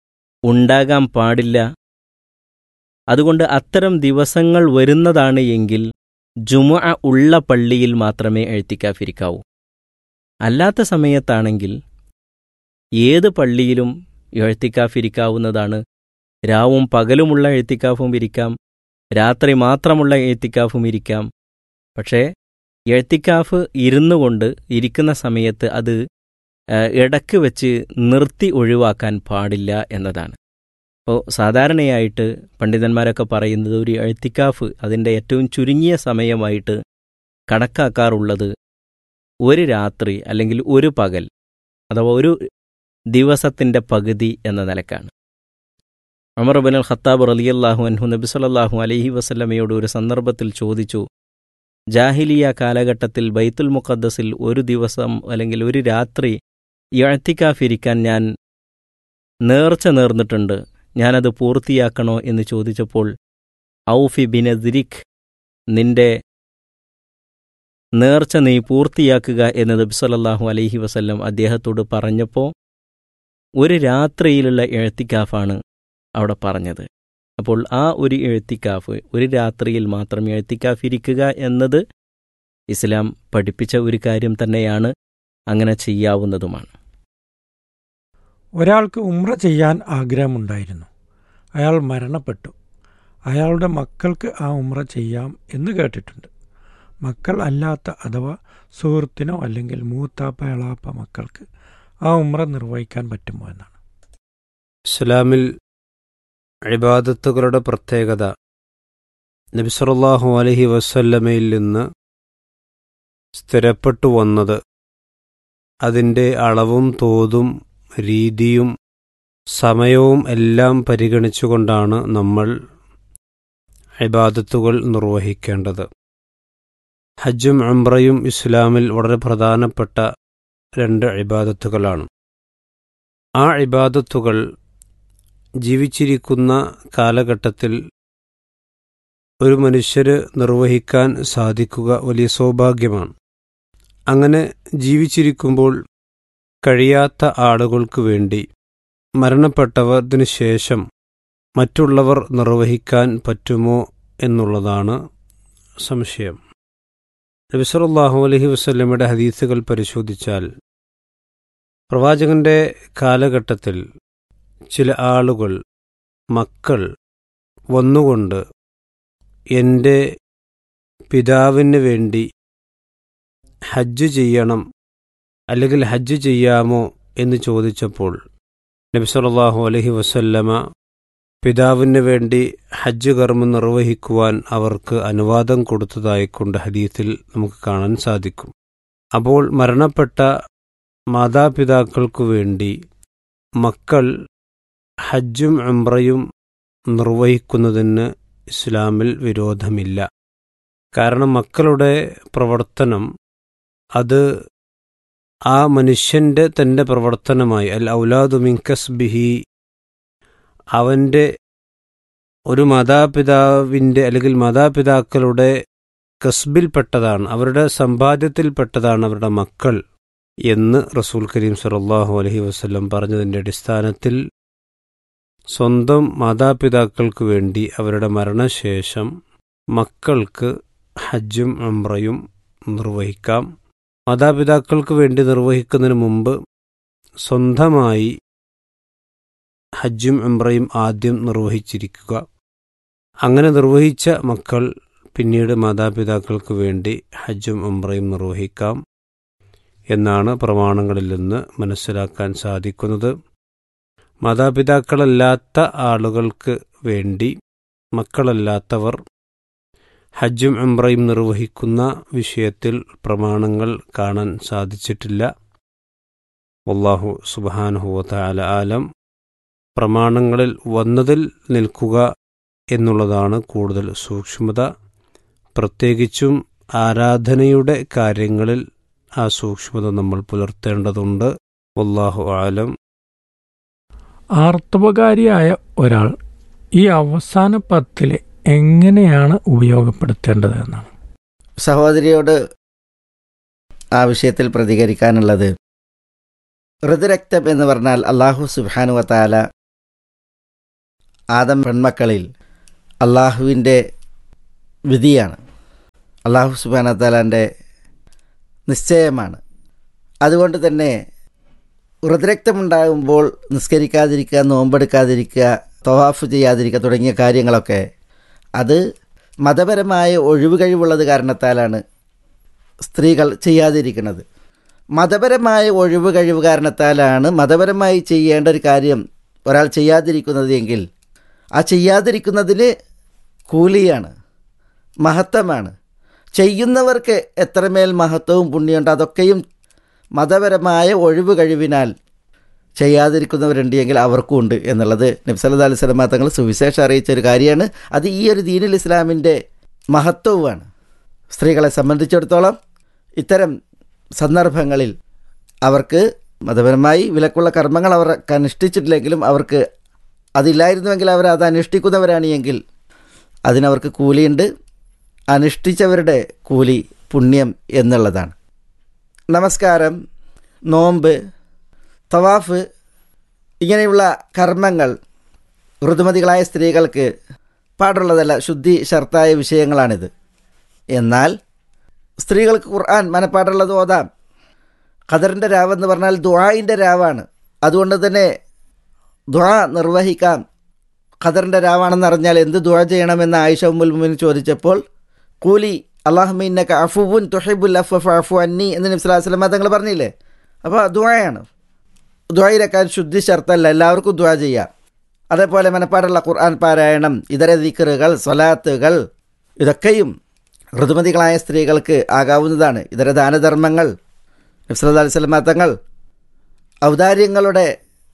ഉണ്ടാകാൻ പാടില്ല അതുകൊണ്ട് അത്തരം ദിവസങ്ങൾ വരുന്നതാണ് എങ്കിൽ ജുമുഅ ഉള്ള പള്ളിയിൽ മാത്രമേ എഴുത്തിക്കാഫിരിക്കാവൂ അല്ലാത്ത സമയത്താണെങ്കിൽ ഏത് പള്ളിയിലും എഴുത്തിക്കാഫിരിക്കാവുന്നതാണ് രാവും പകലുമുള്ള എഴുത്തിക്കാഫും ഇരിക്കാം രാത്രി മാത്രമുള്ള എഴുത്തിക്കാഫും ഇരിക്കാം പക്ഷേ എഴുത്തിക്കാഫ് ഇരുന്നു കൊണ്ട് ഇരിക്കുന്ന സമയത്ത് അത് ഇടക്ക് വെച്ച് നിർത്തി ഒഴിവാക്കാൻ പാടില്ല എന്നതാണ് അപ്പോൾ സാധാരണയായിട്ട് പണ്ഡിതന്മാരൊക്കെ പറയുന്നത് ഒരു എഴുത്തിക്കാഫ് അതിൻ്റെ ഏറ്റവും ചുരുങ്ങിയ സമയമായിട്ട് കണക്കാക്കാറുള്ളത് ഒരു രാത്രി അല്ലെങ്കിൽ ഒരു പകൽ അഥവാ ഒരു ദിവസത്തിൻ്റെ പകുതി എന്ന നിലക്കാണ് അമർ ബിൻ അൽ ഖത്താബ് റലിയല്ലാഹു അൻഹു നബി സല്ലാഹു അലഹി വസല്ലമയോട് ഒരു സന്ദർഭത്തിൽ ചോദിച്ചു ജാഹിലിയ കാലഘട്ടത്തിൽ ബൈത്തുൽ മുഖദ്ദസിൽ ഒരു ദിവസം അല്ലെങ്കിൽ ഒരു രാത്രി ഇഴത്തിക്കാഫിരിക്കാൻ ഞാൻ നേർച്ച നേർന്നിട്ടുണ്ട് ഞാനത് പൂർത്തിയാക്കണോ എന്ന് ചോദിച്ചപ്പോൾ ഔഫി ബിനദിരിഖ് നിന്റെ നേർച്ച നീ പൂർത്തിയാക്കുക എന്ന് നബി സല്ലല്ലാഹു അലൈഹി വസല്ലം അദ്ദേഹത്തോട് പറഞ്ഞപ്പോൾ ഒരു രാത്രിയിലുള്ള എഴുത്തിക്കാഫാണ് അവിടെ പറഞ്ഞത് അപ്പോൾ ആ ഒരു എഴുത്തിക്കാഫ് ഒരു രാത്രിയിൽ മാത്രം എഴുത്തിക്കാഫ് ഇരിക്കുക എന്നത് ഇസ്ലാം പഠിപ്പിച്ച ഒരു കാര്യം തന്നെയാണ് അങ്ങനെ ചെയ്യാവുന്നതുമാണ് ഒരാൾക്ക് ഉമ്ര ചെയ്യാൻ ആഗ്രഹമുണ്ടായിരുന്നു അയാൾ മരണപ്പെട്ടു അയാളുടെ മക്കൾക്ക് ആ ഉമ്ര ചെയ്യാം എന്ന് കേട്ടിട്ടുണ്ട് മക്കൾ അല്ലാത്ത അഥവാ സുഹൃത്തിനോ അല്ലെങ്കിൽ മൂത്താപ്പ എളാപ്പ മക്കൾക്ക് ആ ഉമ്ര നിർവഹിക്കാൻ പറ്റുമോ എന്നാണ് ഇസ്ലാമിൽ ഇബാദത്തുകളുടെ പ്രത്യേകത നബിസറല്ലാഹു അലഹി വസല്ലമയിൽ നിന്ന് സ്ഥിരപ്പെട്ടു വന്നത് അതിൻ്റെ അളവും തോതും രീതിയും സമയവും എല്ലാം പരിഗണിച്ചുകൊണ്ടാണ് നമ്മൾ ഇബാദത്തുകൾ നിർവഹിക്കേണ്ടത് ഹജ്ജും ഉംറയും ഇസ്ലാമിൽ വളരെ പ്രധാനപ്പെട്ട രണ്ട് ഇബാദത്തുകളാണ് ആ ഇബാദത്തുകൾ ജീവിച്ചിരിക്കുന്ന കാലഘട്ടത്തിൽ ഒരു മനുഷ്യര് നിർവഹിക്കാൻ സാധിക്കുക വലിയ സൗഭാഗ്യമാണ് അങ്ങനെ ജീവിച്ചിരിക്കുമ്പോൾ കഴിയാത്ത ആളുകൾക്ക് വേണ്ടി മരണപ്പെട്ടവർക്ക് ശേഷം മറ്റുള്ളവർ നിർവഹിക്കാൻ പറ്റുമോ എന്നുള്ളതാണ് സംശയം നബിസറല്ലാഹു അലഹി വസ്ല്ലമയുടെ ഹദീസുകൾ പരിശോധിച്ചാൽ പ്രവാചകന്റെ കാലഘട്ടത്തിൽ ചില ആളുകൾ മക്കൾ വന്നുകൊണ്ട് എൻ്റെ പിതാവിന് വേണ്ടി ഹജ്ജ് ചെയ്യണം അല്ലെങ്കിൽ ഹജ്ജ് ചെയ്യാമോ എന്ന് ചോദിച്ചപ്പോൾ നബി സല്ലല്ലാഹു അലൈഹി വസല്ലമ പിതാവിന് വേണ്ടി ഹജ്ജ് കർമ്മം നിർവഹിക്കുവാൻ അവർക്ക് അനുവാദം കൊടുത്തതായിക്കൊണ്ട് ഹദീത്തിൽ നമുക്ക് കാണാൻ സാധിക്കും അപ്പോൾ മരണപ്പെട്ട മാതാപിതാക്കൾക്കു വേണ്ടി മക്കൾ ഹജ്ജും ഉംറയും നിർവഹിക്കുന്നതിന് ഇസ്ലാമിൽ വിരോധമില്ല കാരണം മക്കളുടെ പ്രവർത്തനം അത് ആ മനുഷ്യന്റെ തന്റെ പ്രവർത്തനമായി അൽ ഔലാദു മിങ്കസ് ബിഹി അവന്റെ ഒരു മാതാപിതാവിൻ്റെ അല്ലെങ്കിൽ മാതാപിതാക്കളുടെ കസ്ബിൽപ്പെട്ടതാണ് അവരുടെ സമ്പാദ്യത്തിൽപ്പെട്ടതാണ് അവരുടെ മക്കൾ എന്ന് റസൂൽ കരീം സലാഹു അലഹി വസ്ല്ലം പറഞ്ഞതിൻ്റെ അടിസ്ഥാനത്തിൽ സ്വന്തം മാതാപിതാക്കൾക്ക് വേണ്ടി അവരുടെ മരണശേഷം മക്കൾക്ക് ഹജ്ജും ഉംറയും നിർവഹിക്കാം മാതാപിതാക്കൾക്ക് വേണ്ടി നിർവഹിക്കുന്നതിന് മുമ്പ് സ്വന്തമായി ഹജ്ജും ഉംറയും ആദ്യം നിർവഹിച്ചിരിക്കുക അങ്ങനെ നിർവഹിച്ച മക്കൾ പിന്നീട് മാതാപിതാക്കൾക്ക് വേണ്ടി ഹജ്ജും ഉംറയും നിർവഹിക്കാം എന്നാണ് പ്രമാണങ്ങളിൽ നിന്ന് മനസ്സിലാക്കാൻ സാധിക്കുന്നത് മാതാപിതാക്കളല്ലാത്ത ആളുകൾക്ക് വേണ്ടി മക്കളല്ലാത്തവർ ഹജ്ജും ഉംറയും നിർവഹിക്കുന്ന വിഷയത്തിൽ പ്രമാണങ്ങൾ കാണാൻ സാധിച്ചിട്ടില്ല വല്ലാഹു സുബാനുഹുവല ആലം പ്രമാണങ്ങളിൽ വന്നതിൽ നിൽക്കുക എന്നുള്ളതാണ് കൂടുതൽ സൂക്ഷ്മത പ്രത്യേകിച്ചും ആരാധനയുടെ കാര്യങ്ങളിൽ ആ സൂക്ഷ്മത നമ്മൾ പുലർത്തേണ്ടതുണ്ട് വല്ലാഹു ആലം ആർത്തവകാരിയായ ഒരാൾ ഈ അവസാന പത്തിലെ എങ്ങനെയാണ് ഉപയോഗപ്പെടുത്തേണ്ടത് എന്നാണ് സഹോദരിയോട് ആ വിഷയത്തിൽ പ്രതികരിക്കാനുള്ളത് ഋതുരക്തം എന്ന് പറഞ്ഞാൽ അള്ളാഹു സുബാനുവത്താല ആദം പെൺമക്കളിൽ അള്ളാഹുവിൻ്റെ വിധിയാണ് അള്ളാഹു സുബാനത്താലാൻ്റെ നിശ്ചയമാണ് അതുകൊണ്ട് തന്നെ ഹൃദരക്തമുണ്ടാകുമ്പോൾ നിസ്കരിക്കാതിരിക്കുക നോമ്പെടുക്കാതിരിക്കുക തവാഫ് ചെയ്യാതിരിക്കുക തുടങ്ങിയ കാര്യങ്ങളൊക്കെ അത് മതപരമായ ഒഴിവ് കഴിവുള്ളത് കാരണത്താലാണ് സ്ത്രീകൾ ചെയ്യാതിരിക്കുന്നത് മതപരമായ ഒഴിവ് കഴിവ് കാരണത്താലാണ് മതപരമായി ചെയ്യേണ്ട ഒരു കാര്യം ഒരാൾ ചെയ്യാതിരിക്കുന്നത് എങ്കിൽ ആ ചെയ്യാതിരിക്കുന്നതിന് കൂലിയാണ് മഹത്വമാണ് ചെയ്യുന്നവർക്ക് എത്രമേൽ മഹത്വവും പുണ്യമുണ്ട് അതൊക്കെയും മതപരമായ ഒഴിവ് കഴിവിനാൽ ചെയ്യാതിരിക്കുന്നവരുണ്ട് എങ്കിൽ അവർക്കും ഉണ്ട് എന്നുള്ളത് നബ്സല്ലാ അലൈഹി സ്വലമ തങ്ങൾ സുവിശേഷം അറിയിച്ച ഒരു കാര്യമാണ് അത് ഈ ഒരു ദീനുൽ ഇസ്ലാമിൻ്റെ മഹത്വവുമാണ് സ്ത്രീകളെ സംബന്ധിച്ചിടത്തോളം ഇത്തരം സന്ദർഭങ്ങളിൽ അവർക്ക് മതപരമായി വിലക്കുള്ള കർമ്മങ്ങൾ അവർ അനുഷ്ഠിച്ചിട്ടില്ലെങ്കിലും അവർക്ക് അതില്ലായിരുന്നുവെങ്കിൽ അവർ അത് അനുഷ്ഠിക്കുന്നവരാണ് എങ്കിൽ അതിനവർക്ക് കൂലിയുണ്ട് അനുഷ്ഠിച്ചവരുടെ കൂലി പുണ്യം എന്നുള്ളതാണ് നമസ്കാരം നോമ്പ് തവാഫ് ഇങ്ങനെയുള്ള കർമ്മങ്ങൾ ഋതുമതികളായ സ്ത്രീകൾക്ക് പാടുള്ളതല്ല ശുദ്ധി ഷർത്തായ വിഷയങ്ങളാണിത് എന്നാൽ സ്ത്രീകൾക്ക് ഖുർആൻ മനപ്പാടുള്ളത് ഓതാം ഖദറിൻ്റെ രാവെന്ന് പറഞ്ഞാൽ ദുആയിൻ്റെ രാവാണ് അതുകൊണ്ട് തന്നെ ദുആ നിർവഹിക്കാം ഖദറിൻ്റെ രാവാണെന്ന് അറിഞ്ഞാൽ എന്ത് ദുആ ചെയ്യണമെന്ന് ആയിഷ ഉമ്മുൽ മുമിൻ ചോദിച്ചപ്പോൾ കൂലി അള്ളാഹുമിന്നക്ക അഫുബുൻ തുഹിബുൽ അഫഫ് അഫു അന്നി എന്ന് നബ്സലാസ്ലമ തങ്ങൾ പറഞ്ഞില്ലേ അപ്പോൾ ദുആയാണ് ദുആയിരക്കാൻ ശുദ്ധി ഷർത്തല്ല എല്ലാവർക്കും ദുആ ചെയ്യാം അതേപോലെ മനപ്പാടുള്ള ഖുർആൻ പാരായണം ഇതര ദിക്കറുകൾ സ്വലാത്തുകൾ ഇതൊക്കെയും ഋതുമതികളായ സ്ത്രീകൾക്ക് ആകാവുന്നതാണ് ഇതര ദാനധർമ്മങ്ങൾ നബ്സല്ലാ അലൈഹി സ്വലമ തങ്ങൾ ഔദാര്യങ്ങളുടെ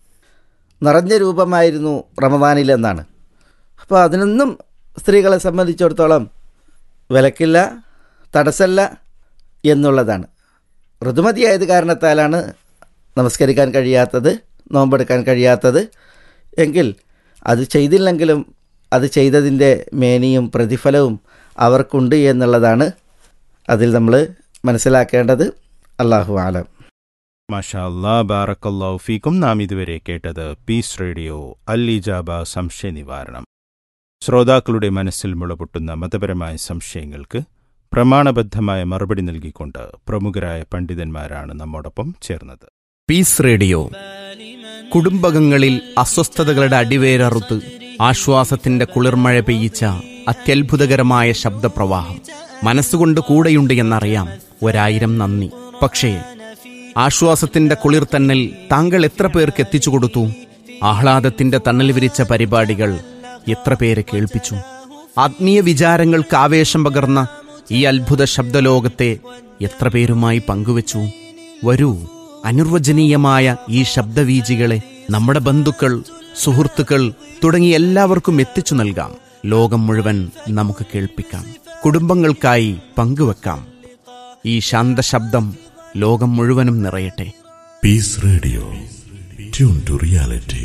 നിറഞ്ഞ രൂപമായിരുന്നു റമദാനിൽ എന്നാണ് അപ്പോൾ അതിനൊന്നും സ്ത്രീകളെ സംബന്ധിച്ചിടത്തോളം വിലക്കില്ല തടസ്സല്ല എന്നുള്ളതാണ് ഋതുമതിയായത് കാരണത്താലാണ് നമസ്കരിക്കാൻ കഴിയാത്തത് നോമ്പെടുക്കാൻ കഴിയാത്തത് എങ്കിൽ അത് ചെയ്തില്ലെങ്കിലും അത് ചെയ്തതിൻ്റെ മേനിയും പ്രതിഫലവും അവർക്കുണ്ട് എന്നുള്ളതാണ് അതിൽ നമ്മൾ മനസ്സിലാക്കേണ്ടത് അള്ളാഹു ആലം മാഷാ അല്ലാ ബാറക്കല്ലാഹു ഫീക്കും നാം ഇതുവരെ കേട്ടത് പീസ് റേഡിയോ അൽ ഇജാബ സംശയ നിവാരണം ശ്രോതാക്കളുടെ മനസ്സിൽ മുളപൊട്ടുന്ന മതപരമായ സംശയങ്ങൾക്ക് പ്രമാണബദ്ധമായ മറുപടി നൽകിക്കൊണ്ട് പ്രമുഖരായ പണ്ഡിതന്മാരാണ് നമ്മോടൊപ്പം ചേർന്നത് പീസ് റേഡിയോ കുടുംബകങ്ങളിൽ അസ്വസ്ഥതകളുടെ അടിവേരറുത്ത് ആശ്വാസത്തിന്റെ കുളിർമഴ പെയ്യിച്ച അത്യത്ഭുതകരമായ ശബ്ദപ്രവാഹം മനസ്സുകൊണ്ട് കൂടെയുണ്ട് എന്നറിയാം ഒരായിരം നന്ദി പക്ഷേ ആശ്വാസത്തിന്റെ കുളിർ തന്നൽ താങ്കൾ എത്ര പേർക്ക് എത്തിച്ചു കൊടുത്തു ആഹ്ലാദത്തിന്റെ തണൽ വിരിച്ച പരിപാടികൾ എത്ര പേരെ കേൾപ്പിച്ചു ആത്മീയ വിചാരങ്ങൾക്ക് ആവേശം പകർന്ന ഈ അത്ഭുത ശബ്ദലോകത്തെ എത്ര പേരുമായി പങ്കുവച്ചു വരൂ അനിർവചനീയമായ ഈ ശബ്ദവീജികളെ നമ്മുടെ ബന്ധുക്കൾ സുഹൃത്തുക്കൾ തുടങ്ങി എല്ലാവർക്കും എത്തിച്ചു നൽകാം ലോകം മുഴുവൻ നമുക്ക് കേൾപ്പിക്കാം കുടുംബങ്ങൾക്കായി പങ്കുവെക്കാം ഈ ശാന്തശബ്ദം ലോകം മുഴുവനും നിറയട്ടെ Peace Radio. Tune to reality.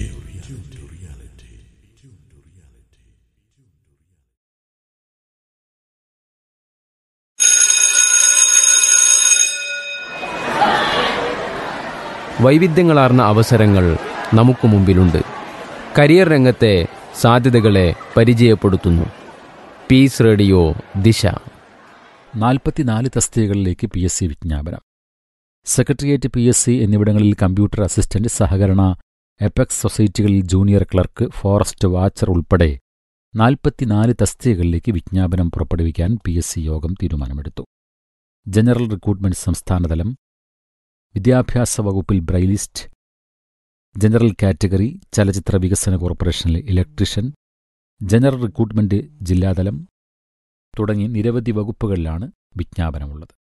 വൈവിധ്യങ്ങളാർന്ന അവസരങ്ങൾ നമുക്ക് മുമ്പിലുണ്ട് കരിയർ രംഗത്തെ സാധ്യതകളെ പരിചയപ്പെടുത്തുന്നു പീസ് റേഡിയോ ദിശ നാൽപ്പത്തിനാല് തസ്തികകളിലേക്ക് പി എസ് സി വിജ്ഞാപനം സെക്രട്ടേറിയറ്റ് പി എസ് സി എന്നിവിടങ്ങളിൽ കമ്പ്യൂട്ടർ അസിസ്റ്റന്റ് സഹകരണ എപെക്സ് സൊസൈറ്റികളിൽ ജൂനിയർ ക്ലർക്ക് ഫോറസ്റ്റ് വാച്ചർ ഉൾപ്പെടെ നാൽപ്പത്തിനാല് തസ്തികകളിലേക്ക് വിജ്ഞാപനം പുറപ്പെടുവിക്കാൻ പി എസ് സി യോഗം തീരുമാനമെടുത്തു ജനറൽ റിക്രൂട്ട്മെന്റ് സംസ്ഥാനതലം വിദ്യാഭ്യാസ വകുപ്പിൽ ബ്രൈലിസ്റ്റ് ജനറൽ കാറ്റഗറി ചലച്ചിത്ര വികസന കോർപ്പറേഷനിലെ ഇലക്ട്രീഷ്യൻ ജനറൽ റിക്രൂട്ട്മെന്റ് ജില്ലാതലം തുടങ്ങി നിരവധി വകുപ്പുകളിലാണ് വിജ്ഞാപനമുള്ളത്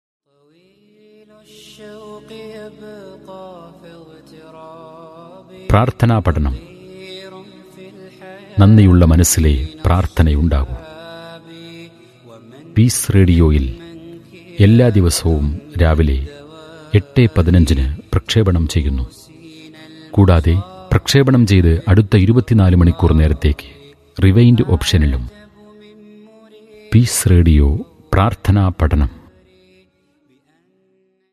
പ്രാർത്ഥനാ പഠനം നന്ദിയുള്ള മനസ്സിലെ പ്രാർത്ഥനയുണ്ടാകൂ പീസ് റേഡിയോയിൽ എല്ലാ ദിവസവും രാവിലെ എട്ട് പതിനഞ്ചിന് പ്രക്ഷേപണം ചെയ്യുന്നു കൂടാതെ പ്രക്ഷേപണം ചെയ്ത് അടുത്ത ഇരുപത്തിനാല് മണിക്കൂർ നേരത്തേക്ക് റിവൈൻഡ് ഓപ്ഷനിലും പീസ് റേഡിയോ പ്രാർത്ഥനാ പഠനം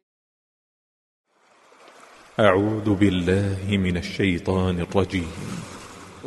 أعوذ بالله من الشيطان الرجيم